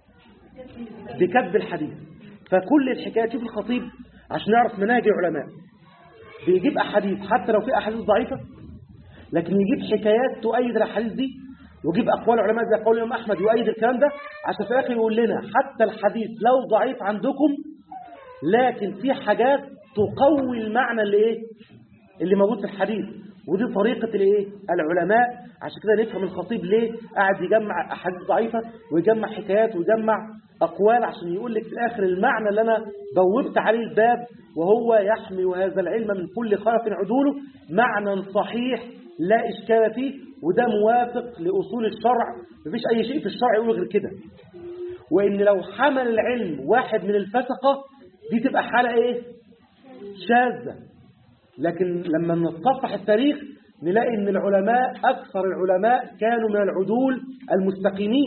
Speaker 1: بكتب الحديث فكل الحكاية شوف الخطيب عشان نعرف مناهج العلماء بيجيب أحاديث حتى لو في أحاديث ضعيفة لكن يجيب حكايات تؤيد الأحاديث دي ويجيب أقوال العلماء زي قول الإمام أحمد يؤيد الكلام ده عشان في الآخر يقول لنا حتى الحديث لو ضعيف عندكم لكن في حاجات تقوي المعنى اللي إيه اللي موجود في الحديث ودي طريقة الايه العلماء عشان كده نفهم الخطيب ليه قاعد يجمع أحاديث ضعيفة ويجمع حكايات ويجمع أقوال عشان يقول لك في الآخر المعنى اللي أنا بوبت عليه الباب وهو يحمل هذا العلم من كل خلف عدوله معنى صحيح لا إشكال فيه وده موافق لأصول الشرع مفيش أي شيء في الشرع يقول غير كده وإن لو حمل العلم واحد من الفسقة دي تبقى حالة إيه شاذة لكن لما نتصفح التاريخ نلاقي ان العلماء اكثر العلماء كانوا من العدول المستقيمين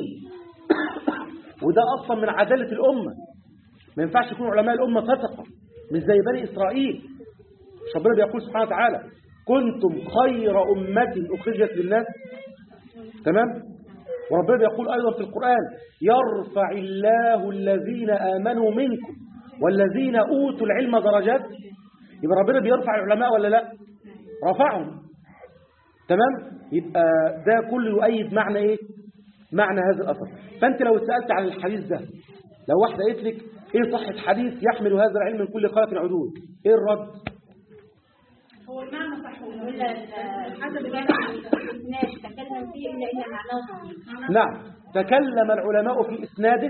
Speaker 1: وده اصلا من عداله الامه ما ينفعش يكون علماء الامه فسقه مش زي بني اسرائيل مش ربنا بيقول سبحانه وتعالى كنتم خير امه اخرجت للناس تمام وربنا بيقول ايضا في القران يرفع الله الذين امنوا منكم والذين اوتوا العلم درجات يبقى ربنا بيرفع العلماء ولا لا رفعهم تمام يبقى ده كله يؤيد معنى ايه معنى هذا الاثر فانت لو اتسالت عن الحديث ده لو واحده قالت لك ايه صحه حديث يحمل هذا العلم من كل خلف عدول ايه الرد
Speaker 2: هو المعنى صح ولا حسب الناس تكلم فيه الا ان معناه صحيح
Speaker 1: نعم تكلم العلماء في اسناده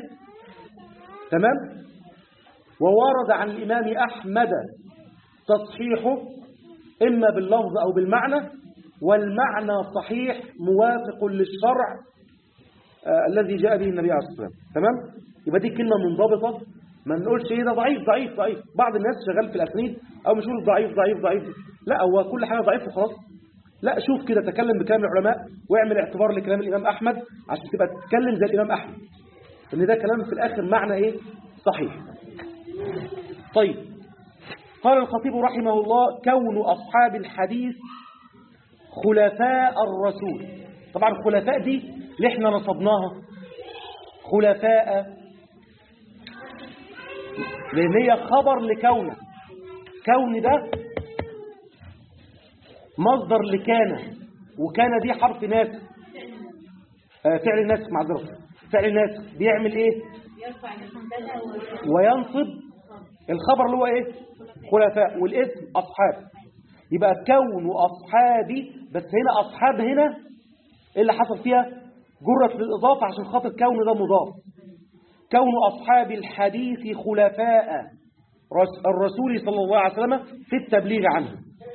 Speaker 1: تمام وورد عن الامام احمد تصحيحه إما باللفظ أو بالمعنى والمعنى صحيح موافق للشرع آه الذي جاء به النبي عليه الصلاة والسلام تمام؟ يبقى دي كلمة منضبطة ما نقولش ايه ده ضعيف ضعيف ضعيف بعض الناس شغال في الأسانيد أو مش يقول ضعيف ضعيف ضعيف لا هو كل حاجة ضعيف وخلاص لا شوف كده تكلم بكلام العلماء واعمل اعتبار لكلام الإمام أحمد عشان تبقى تتكلم زي الإمام أحمد ان ده كلام في الآخر معنى ايه صحيح طيب قال الخطيب رحمه الله كون أصحاب الحديث خلفاء الرسول طبعا الخلفاء دي اللي احنا نصبناها خلفاء لأن هي خبر لكون كون ده مصدر لكان وكان دي حرف ناس آه فعل الناس معذرة فعل الناس بيعمل ايه
Speaker 2: يرفع المبتدا
Speaker 1: وينصب الخبر اللي هو ايه خلفاء والاسم اصحاب يبقى كون اصحابي بس هنا اصحاب هنا ايه اللي حصل فيها جرت للاضافه عشان خاطر كون ده مضاف كون اصحاب الحديث خلفاء رس- الرسول صلى الله عليه وسلم في التبليغ عنه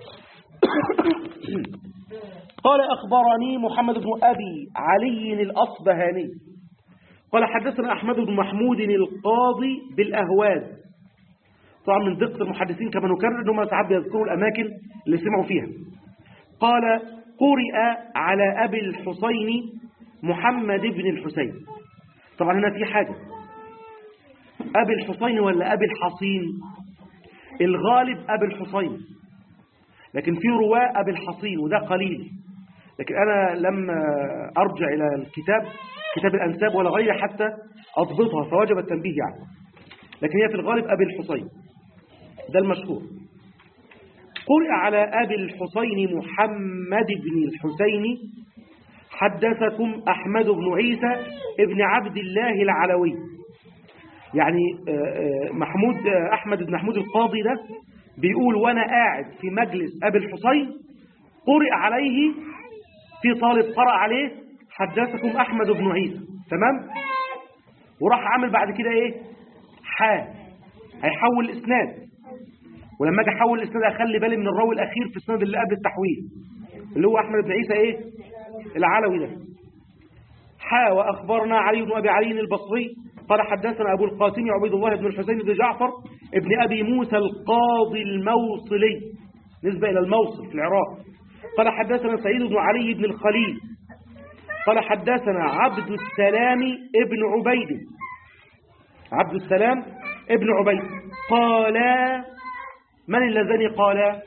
Speaker 1: قال اخبرني محمد بن ابي علي الاصبهاني قال حدثنا احمد بن محمود القاضي بالاهواز طبعا من دقة المحدثين كما نكرر انهم ساعات بيذكروا الأماكن اللي سمعوا فيها قال قرئ على أبي الحسين محمد بن الحسين طبعا هنا في حاجة أبي الحسين ولا أبي الحصين الغالب أبي الحسين لكن في رواة أبي الحصين وده قليل لكن أنا لما أرجع إلى الكتاب كتاب الأنساب ولا غيره حتى أضبطها فوجب التنبيه يعني لكن هي في الغالب أبي الحسين ده المشهور قرئ على أبي الحسين محمد بن الحسين حدثكم أحمد بن عيسى ابن عبد الله العلوي يعني آه، آه، محمود آه، أحمد بن محمود القاضي ده بيقول وأنا قاعد في مجلس أبي الحسين قرئ عليه في طالب قرأ عليه حدثكم أحمد بن عيسى تمام وراح عامل بعد كده إيه حا هيحول الإسناد ولما اجي احول الاسناد اخلي بالي من الراوي الاخير في السند اللي قبل التحويل اللي هو احمد بن عيسى ايه العلوي ده حا واخبرنا علي بن ابي علي البصري قال حدثنا أبو القاسم عبيد الله بن الحسين بن جعفر ابن أبي موسى القاضي الموصلي نسبة إلى الموصل في العراق قال حدثنا سعيد بن علي بن الخليل قال حدثنا عبد السلام ابن عبيد عبد السلام ابن عبيد قال من اللذان قال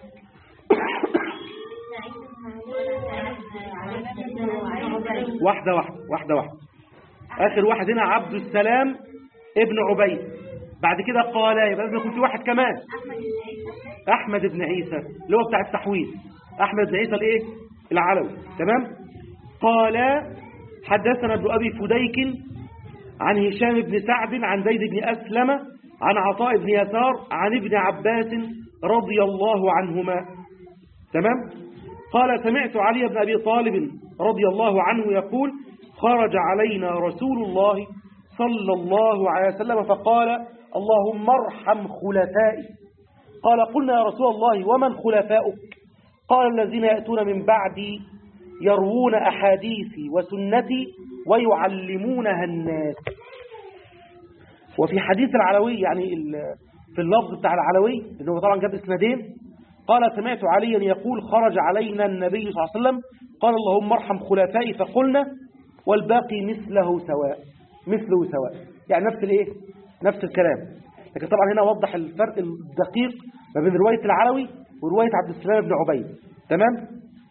Speaker 1: واحدة واحدة واحدة واحدة آخر واحد هنا عبد السلام ابن عبيد بعد كده قال يبقى لازم يكون في واحد كمان أحمد بن عيسى اللي هو بتاع التحويل أحمد بن عيسى الإيه العلوي تمام قال حدثنا ابن أبي فديك عن هشام بن سعد عن زيد بن أسلم عن عطاء بن يسار عن ابن عباس رضي الله عنهما تمام قال سمعت علي بن أبي طالب رضي الله عنه يقول خرج علينا رسول الله صلى الله عليه وسلم فقال اللهم ارحم خلفائي قال قلنا يا رسول الله ومن خلفاؤك قال الذين يأتون من بعدي يروون أحاديثي وسنتي ويعلمونها الناس وفي حديث العلوي يعني ال- في اللفظ بتاع العلوي اللي هو طبعا جاب اسنادين قال سمعت عليا يقول خرج علينا النبي صلى الله عليه وسلم قال اللهم ارحم خلفائي فقلنا والباقي مثله سواء مثله سواء يعني نفس الايه نفس الكلام لكن طبعا هنا وضح الفرق الدقيق ما بين رواية العلوي ورواية عبد السلام بن عبيد تمام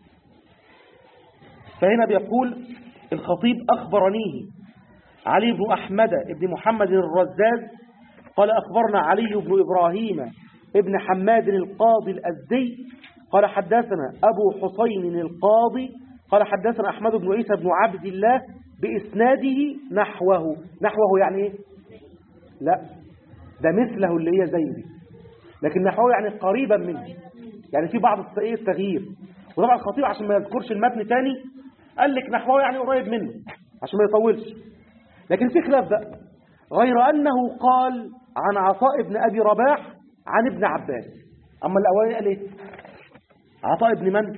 Speaker 1: فهنا بيقول الخطيب أخبرنيه علي بن أحمد بن محمد الرزاز قال أخبرنا علي بن إبراهيم ابن حماد القاضي الأزدي قال حدثنا أبو حسين القاضي قال حدثنا أحمد بن عيسى بن عبد الله بإسناده نحوه نحوه يعني إيه؟ لا ده مثله اللي هي زي دي لكن نحوه يعني قريبا منه يعني في بعض الت- إيه التغيير وطبعا الخطيب عشان ما يذكرش المتن تاني قال لك نحوه يعني قريب منه عشان ما يطولش لكن في خلاف بقى غير أنه قال عن عطاء بن أبي رباح عن ابن عباس أما الأولاني قال إيه عطاء ابن من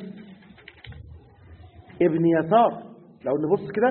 Speaker 1: ابن يسار لو نبص كده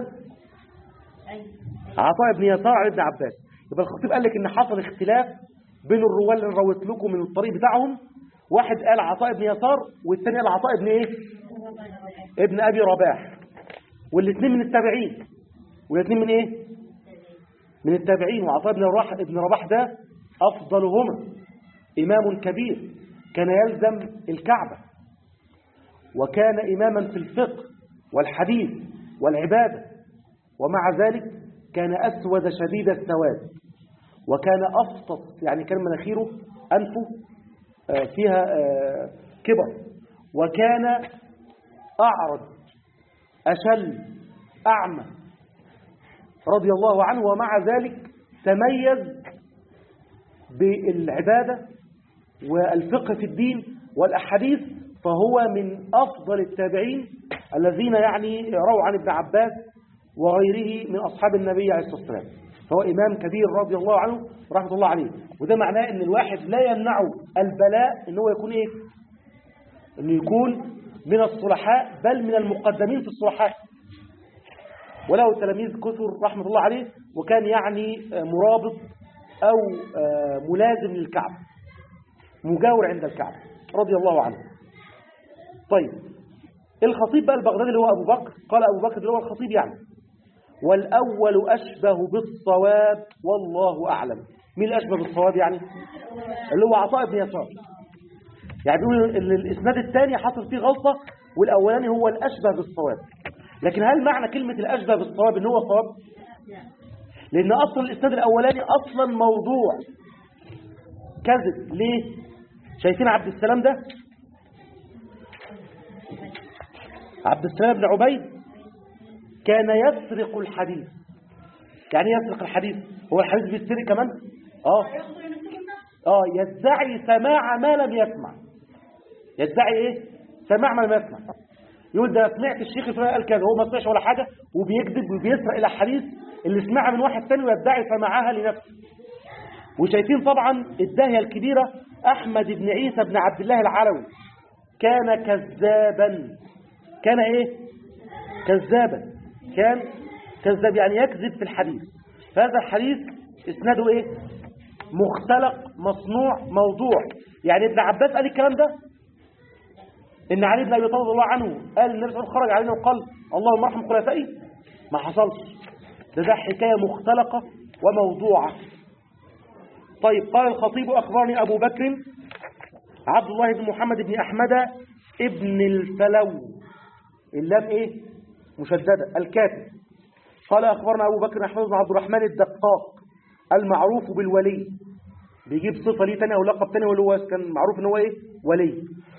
Speaker 1: عطاء ابن يسار عن ابن عباس يبقى الخطيب قال لك ان حصل اختلاف بين الرواه اللي رويت لكم من الطريق بتاعهم واحد قال عطاء ابن يسار والثاني قال عطاء ابن ايه ابن ابي رباح والاثنين من التابعين والاثنين من ايه من التابعين وعطاء بن رباح ابن رباح ده افضلهما امام كبير كان يلزم الكعبه وكان اماما في الفقه والحديث والعباده ومع ذلك كان اسود شديد السواد وكان افطس يعني كان مناخيره انفه آه، فيها آه، كبر وكان اعرج اشل اعمى رضي الله عنه ومع ذلك تميز بالعبادة والفقه في الدين والأحاديث فهو من أفضل التابعين الذين يعني رووا عن ابن عباس وغيره من أصحاب النبي عليه الصلاة والسلام فهو إمام كبير رضي الله عنه ورحمة الله عليه وده معناه أن الواحد لا يمنعه البلاء أنه يكون إيه أنه يكون من الصلحاء بل من المقدمين في الصلحاء وله تلاميذ كثر رحمة الله عليه وكان يعني مرابط أو ملازم للكعبة مجاور عند الكعبة رضي الله عنه طيب الخطيب بقى البغدادي اللي هو أبو بكر قال أبو بكر اللي هو الخطيب يعني والأول أشبه بالصواب والله أعلم مين الأشبه بالصواب يعني اللي هو عطاء بن يسار يعني بيقول ان الإسناد الثاني حصل فيه غلطة والأولاني هو الأشبه بالصواب لكن هل معنى كلمة الأشبه بالصواب ان هو صواب لأن أصلا الإسناد الأولاني أصلا موضوع كذب ليه شايفين عبد السلام ده عبد السلام بن عبيد كان يسرق الحديث يعني يسرق الحديث هو الحديث بيسرق كمان اه اه يدعي سماع ما لم يسمع يدعي ايه سماع ما لم يسمع يقول ده سمعت الشيخ الفلاني قال كذا هو ما سمعش ولا حاجه وبيكذب وبيسرق الاحاديث اللي سمعها من واحد ثاني ويدعي سماعها لنفسه وشايفين طبعا الداهيه الكبيره احمد بن عيسى بن عبد الله العلوي كان كذابا كان ايه كذابا كان كذاب يعني يكذب في الحديث فهذا الحديث إسناده إيه مختلق مصنوع موضوع يعني ابن عباس قال الكلام ده إن علي بن أبي طالب رضي الله عنه قال النبي صلى الله عليه وسلم خرج علينا وقال اللهم ارحم خلفائي ما حصلش ده ده حكاية مختلقة وموضوعة طيب قال الخطيب أخبرني أبو بكر عبد الله بن محمد بن أحمد ابن الفلو اللام إيه مشددة الكاتب قال أخبرنا أبو بكر أحمد بن عبد الرحمن الدقاق المعروف بالولي بيجيب صفة ليه تاني أو لقب تاني واللي هو كان معروف إن هو إيه ولي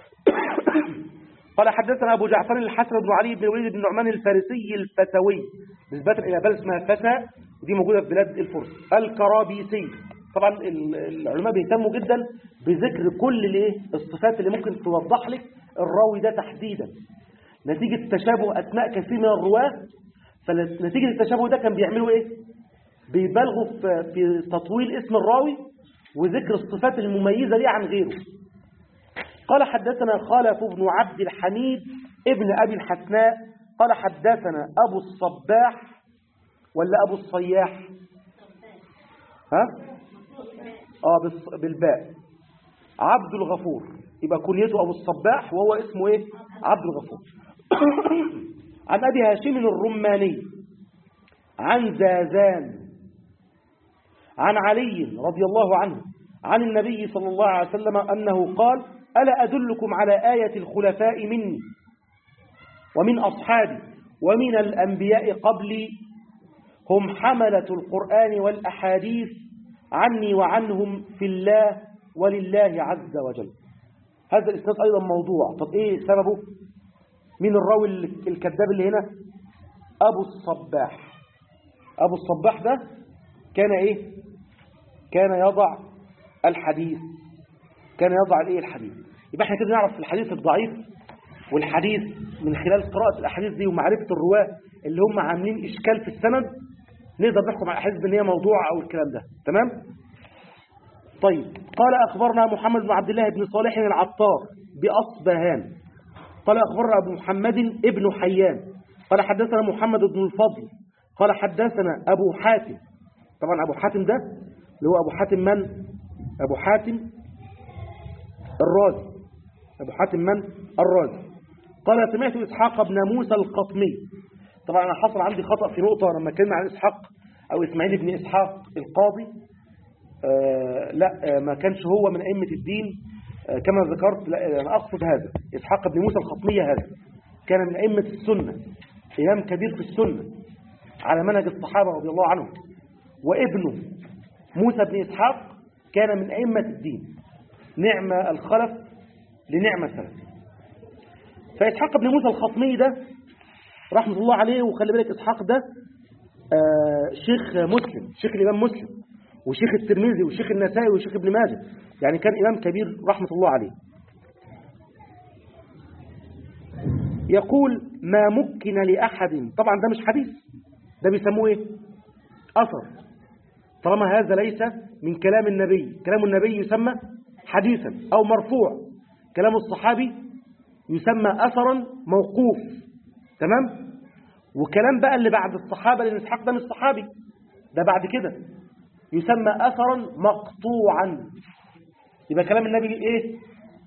Speaker 1: قال حدثنا أبو جعفر الحسن بن علي بن الوليد بن نعمان الفارسي الفتوي نسبة إلى بلد اسمها فتا ودي موجودة في بلاد الفرس الكرابيسي طبعا ال- العلماء بيهتموا جدا بذكر كل الايه الصفات اللي ممكن توضح لك الراوي ده تحديدا نتيجة تشابه أسماء كثير من الرواة فنتيجة التشابه ده كان بيعملوا إيه؟ بيبالغوا في في تطويل اسم الراوي وذكر الصفات المميزة ليه عن غيره قال حدثنا خالف بن عبد الحميد ابن أبي الحسناء قال حدثنا أبو الصباح ولا أبو الصياح ها آه بالص- بالباء عبد الغفور يبقى كنيته أبو الصباح وهو اسمه إيه عبد الغفور عن أبي هاشم الرماني عن زازان عن علي رضي الله عنه عن النبي صلى الله عليه وسلم أنه قال ألا أدلكم على آية الخلفاء مني ومن أصحابي ومن الأنبياء قبلي هم حملة القرآن والأحاديث عني وعنهم في الله ولله عز وجل هذا الإسناد أيضا موضوع طب إيه سببه مين الراوي ال- الكذاب اللي هنا أبو الصباح أبو الصباح ده كان إيه كان يضع الحديث كان يضع الإيه الحديث يبقى احنا كده نعرف الحديث الضعيف والحديث من خلال قراءة الأحاديث دي ومعرفة الرواة اللي هم عاملين إشكال في السند نقدر نحكم على الأحاديث بأن هي موضوعة أو الكلام ده تمام طيب قال أخبرنا محمد بن عبد الله بن صالح العطار بأصبهان قال أخبرنا أبو محمد ابن حيان قال حدثنا محمد بن الفضل قال حدثنا أبو حاتم طبعا أبو حاتم ده اللي هو أبو حاتم من أبو حاتم الرازي أبو حاتم من الرازي قال سمعت إسحاق بن موسى القطمي طبعا أنا حصل عندي خطأ في نقطة لما اتكلمنا عن إسحاق أو إسماعيل بن إسحاق القاضي آه لا آه ما كانش هو من أئمة الدين آه كما ذكرت لا أنا أقصد هذا إسحاق بن موسى الخطمية هذا كان من أئمة السنة إمام كبير في السنة على منهج الصحابة رضي الله عنهم وابنه موسى بن إسحاق كان من أئمة الدين نعم الخلف لنعم السلف فإسحاق بن موسى الخطمي ده رحمة الله عليه وخلي بالك إسحاق ده آه شيخ مسلم شيخ الإمام مسلم وشيخ الترمذي وشيخ النسائي وشيخ ابن ماجه يعني كان إمام كبير رحمة الله عليه يقول ما مكن لأحد طبعا ده مش حديث ده بيسموه ايه أثر طالما هذا ليس من كلام النبي كلام النبي يسمى حديثا أو مرفوع كلام الصحابي يسمى أثرا موقوف تمام وكلام بقى اللي بعد الصحابة لأن إسحاق ده مش صحابي ده بعد كده يسمى أثرا مقطوعا يبقى كلام النبي إيه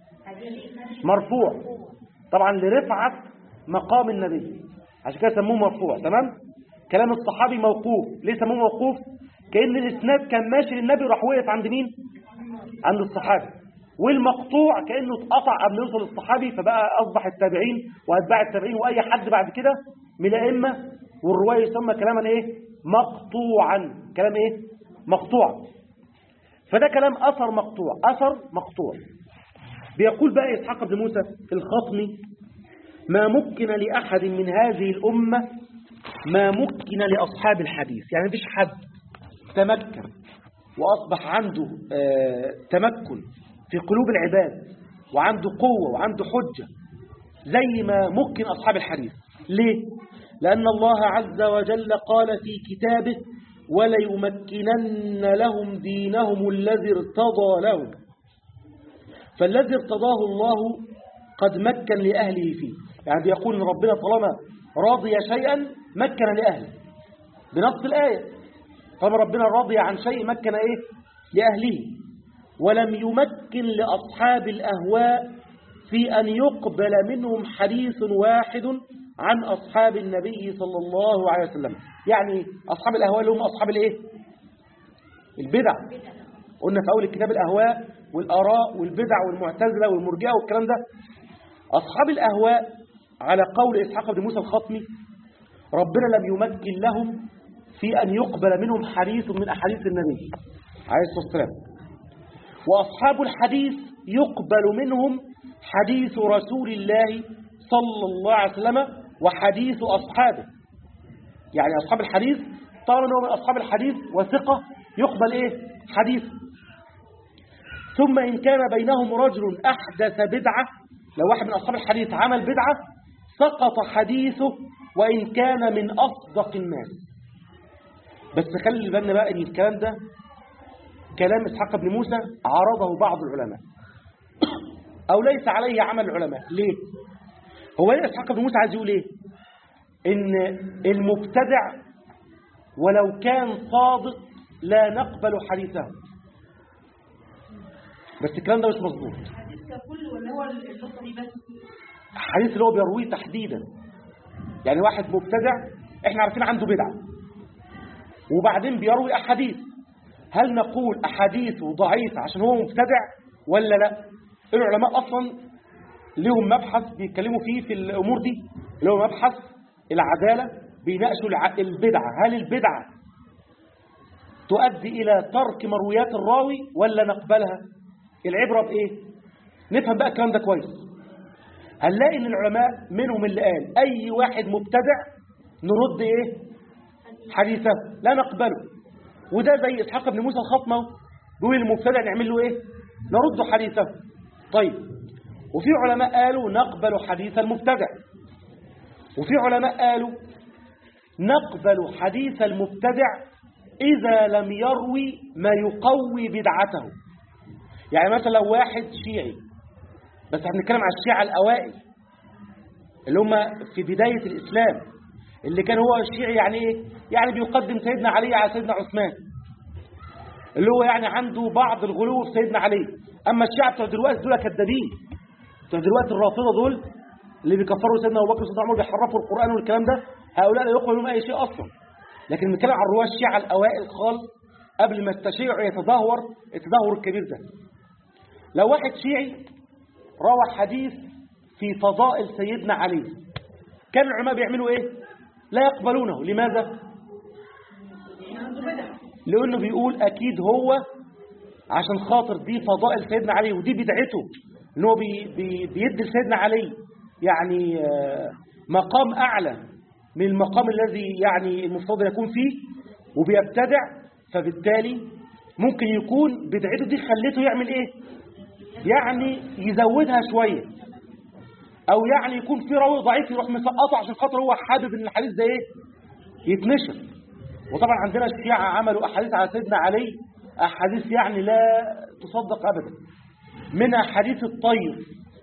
Speaker 1: مرفوع طبعا لرفعة مقام النبي عشان كده سموه مرفوع تمام كلام الصحابي موقوف ليه سموه موقوف كأن الإسناد كان ماشي للنبي راح وقف عند مين عند الصحابي والمقطوع كأنه اتقطع قبل يوصل للصحابي فبقى أصبح التابعين وأتباع التابعين وأي حد بعد كده من الأئمة والرواية يسمى كلاما إيه مقطوعا كلام إيه مقطوع فده كلام أثر مقطوع أثر مقطوع بيقول بقى إسحاق بن موسى الخطمي ما مكن لأحد من هذه الأمة ما مكن لأصحاب الحديث يعني مفيش حد تمكن وأصبح عنده آه تمكن في قلوب العباد وعنده قوة وعنده حجة زي ما مكن أصحاب الحديث ليه؟ لأن الله عز وجل قال في كتابه وليمكنن لهم دينهم الذي ارتضى لهم فالذي ارتضاه الله قد مكن لأهله فيه يعني بيقول إن ربنا طالما راضي شيئا مكن لأهله بنص الآية طالما ربنا رضي عن شيء مكن إيه لأهله ولم يمكن لأصحاب الأهواء في أن يقبل منهم حديث واحد عن أصحاب النبي صلى الله عليه وسلم يعني أصحاب الأهواء اللي هم أصحاب الإيه البدع قلنا في أول الكتاب الأهواء والآراء والبدع والمعتزلة والمرجئة والكلام ده أصحاب الأهواء على قول إسحاق بن موسى الخطمي ربنا لم يمكن لهم في أن يقبل منهم حديث من أحاديث النبي عليه الصلاة والسلام وأصحاب الحديث يقبل منهم حديث رسول الله صلى الله عليه وسلم وحديث أصحابه يعني أصحاب الحديث طالما أنه من أصحاب الحديث وثقة يقبل إيه حديث ثم إن كان بينهم رجل أحدث بدعة لو واحد من أصحاب الحديث عمل بدعة سقط حديثه وإن كان من أصدق الناس بس خلي بالنا بقى ان الكلام ده كلام إسحاق بن موسى عرضه بعض العلماء أو ليس عليه عمل العلماء ليه؟ هو ليه إسحاق بن موسى عايز يقول إيه؟ إن المبتدع ولو كان صادق لا نقبل حديثه بس الكلام ده مش مظبوط
Speaker 2: الحديث ككل ولا هو النقطة دي بس
Speaker 1: الحديث اللي هو بيرويه تحديدا يعني واحد مبتدع احنا عارفين عنده بدعة وبعدين بيروي أحاديث هل نقول أحاديثه ضعيفة عشان هو مبتدع ولا لا العلماء أصلا لهم مبحث بيتكلموا فيه في الأمور دي اللي هو مبحث العدالة بيناقشوا الع- البدعة هل البدعة تؤدي إلى ترك مرويات الراوي ولا نقبلها العبرة بإيه نفهم بقى الكلام ده كويس هنلاقي ان العلماء منهم اللي قال اي واحد مبتدع نرد ايه حديثه لا نقبله وده زي اسحاق بن موسى الخطمه بيقول المبتدع نعمل له ايه نرد حديثه طيب وفي علماء قالوا نقبل حديث المبتدع وفي علماء قالوا نقبل حديث المبتدع إذا لم يروي ما يقوي بدعته يعني مثلا لو واحد شيعي بس احنا بنتكلم على الشيعة الأوائل اللي هم في بداية الإسلام اللي كان هو الشيعي يعني إيه؟ يعني بيقدم سيدنا علي على سيدنا عثمان اللي هو يعني عنده بعض الغلو في سيدنا علي أما الشيعة بتوع دلوقتي دول كذابين بتوع دلوقتي الرافضة دول اللي بيكفروا سيدنا أبو بكر وسيدنا عمر بيحرفوا القرآن والكلام ده هؤلاء لا يقبلوا منهم أي شيء أصلا لكن بنتكلم عن رواه الشيعة الأوائل خالص قبل ما التشيع يتدهور التدهور الكبير ده لو واحد شيعي روى حديث في فضائل سيدنا علي كان العلماء بيعملوا ايه لا يقبلونه لماذا لانه بيقول اكيد هو عشان خاطر دي فضائل سيدنا علي ودي بدعته ان هو بي بي بيدي لسيدنا علي يعني آه، مقام اعلى من المقام الذي يعني المفترض يكون فيه وبيبتدع فبالتالي ممكن يكون بدعته دي خلته يعمل ايه يعني يزودها شوية او يعني يكون في راوي ضعيف يروح مسقطه عشان خاطر هو حابب ان الحديث ده ايه يتنشر وطبعا عندنا الشيعة عملوا احاديث على سيدنا علي احاديث يعني لا تصدق ابدا منها حديث الطير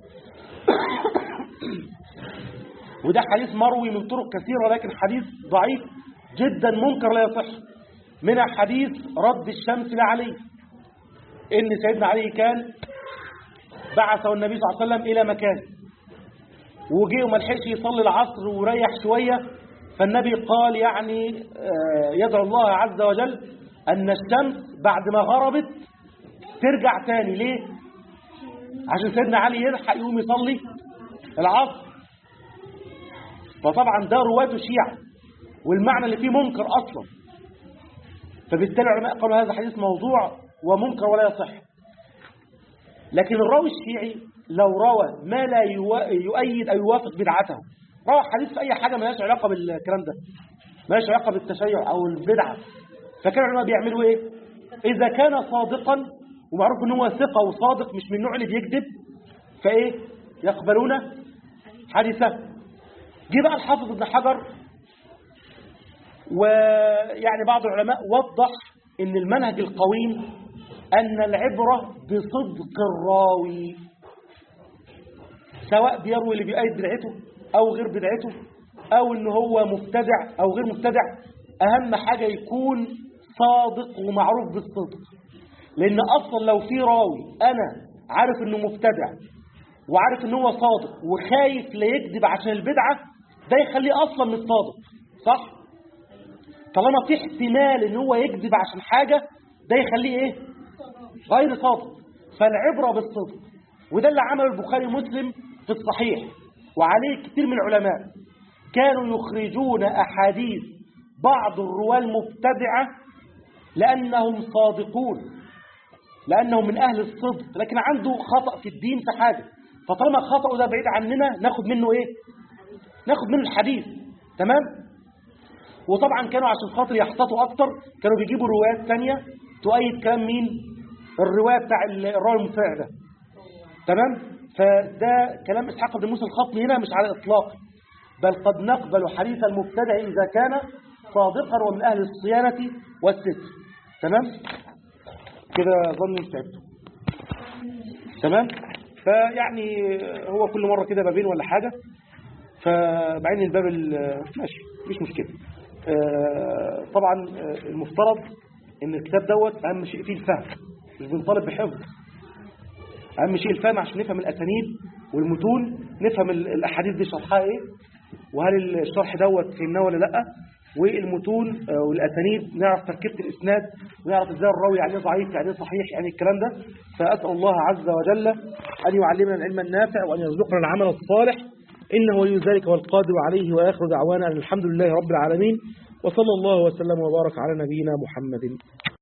Speaker 1: وده حديث مروي من طرق كثيرة لكن حديث ضعيف جدا منكر لا يصح منها حديث رد الشمس لعلي ان سيدنا علي كان بعثه النبي صلى الله عليه وسلم إلى مكان وجه وما لحقش يصلي العصر وريح شوية فالنبي قال يعني آه، يدعو الله عز وجل أن الشمس بعد ما غربت ترجع تاني ليه؟ عشان سيدنا علي يلحق يقوم يصلي العصر فطبعا ده رواته شيعة والمعنى اللي فيه منكر أصلا فبالتالي العلماء قالوا هذا حديث موضوع ومنكر ولا يصح لكن الراوي الشيعي لو روى ما لا يوا- يؤيد أو يوافق بدعته روى حديث في أي حاجة ملهاش علاقة بالكلام ده ملهاش علاقة بالتشيع أو البدعة فكان العلماء بيعملوا إيه إذا كان صادقا ومعروف إن هو ثقة وصادق مش من النوع اللي بيكذب فإيه يقبلون حديثه جه بقى الحافظ ابن حجر ويعني بعض العلماء وضح ان المنهج القويم ان العبرة بصدق الراوي سواء بيروي اللي بيأيد بدعته او غير بدعته او ان هو مبتدع او غير مبتدع اهم حاجة يكون صادق ومعروف بالصدق لأن أصلا لو في راوي أنا عارف أنه مبتدع وعارف أنه هو صادق وخايف لا يكذب عشان البدعة ده يخليه أصلا مش صادق صح؟ طالما في احتمال ان هو يكذب عشان حاجة ده يخليه ايه غير صادق فالعبرة بالصدق وده اللي عمله البخاري ومسلم في الصحيح وعليه كتير من العلماء كانوا يخرجون أحاديث بعض الرواة المبتدعة لأنهم صادقون لأنهم من أهل الصدق لكن عنده خطأ في الدين في حاجة فطالما خطأه ده بعيد عننا ناخد منه إيه ناخد منه الحديث تمام وطبعا كانوا عشان خاطر يحتاطوا أكتر كانوا بيجيبوا روايات تانية تؤيد كلام مين الرواية بتاع الراوي المبتدع ده تمام فده كلام إسحاق بن موسى الخطمي هنا مش على الإطلاق بل قد نقبل حديث المبتدع إذا كان صادقا ومن أهل الصيانة والستر تمام كده ظني تعبتوا تمام فيعني هو كل مرة كده بابين ولا حاجة فبعين الباب ال- ماشي مش مشكلة آه، طبعا آه، المفترض ان الكتاب دوت اهم شيء فيه الفهم مش بنطالب بحفظ اهم شيء الفهم عشان نفهم الاسانيد والمتون نفهم ال- الاحاديث دي شرحها ايه وهل الشرح دوت فهمناه ولا لا والمتون آه، والاسانيد نعرف تركيبه الاسناد ونعرف ازاي الراوي يعني ايه ضعيف يعني ايه صحيح يعني الكلام ده فاسال الله عز وجل ان يعلمنا العلم النافع وان يرزقنا العمل الصالح انه ولي ذلك والقادر عليه واخر دعوانا ان الحمد لله رب العالمين وصلى الله وسلم وبارك على نبينا محمد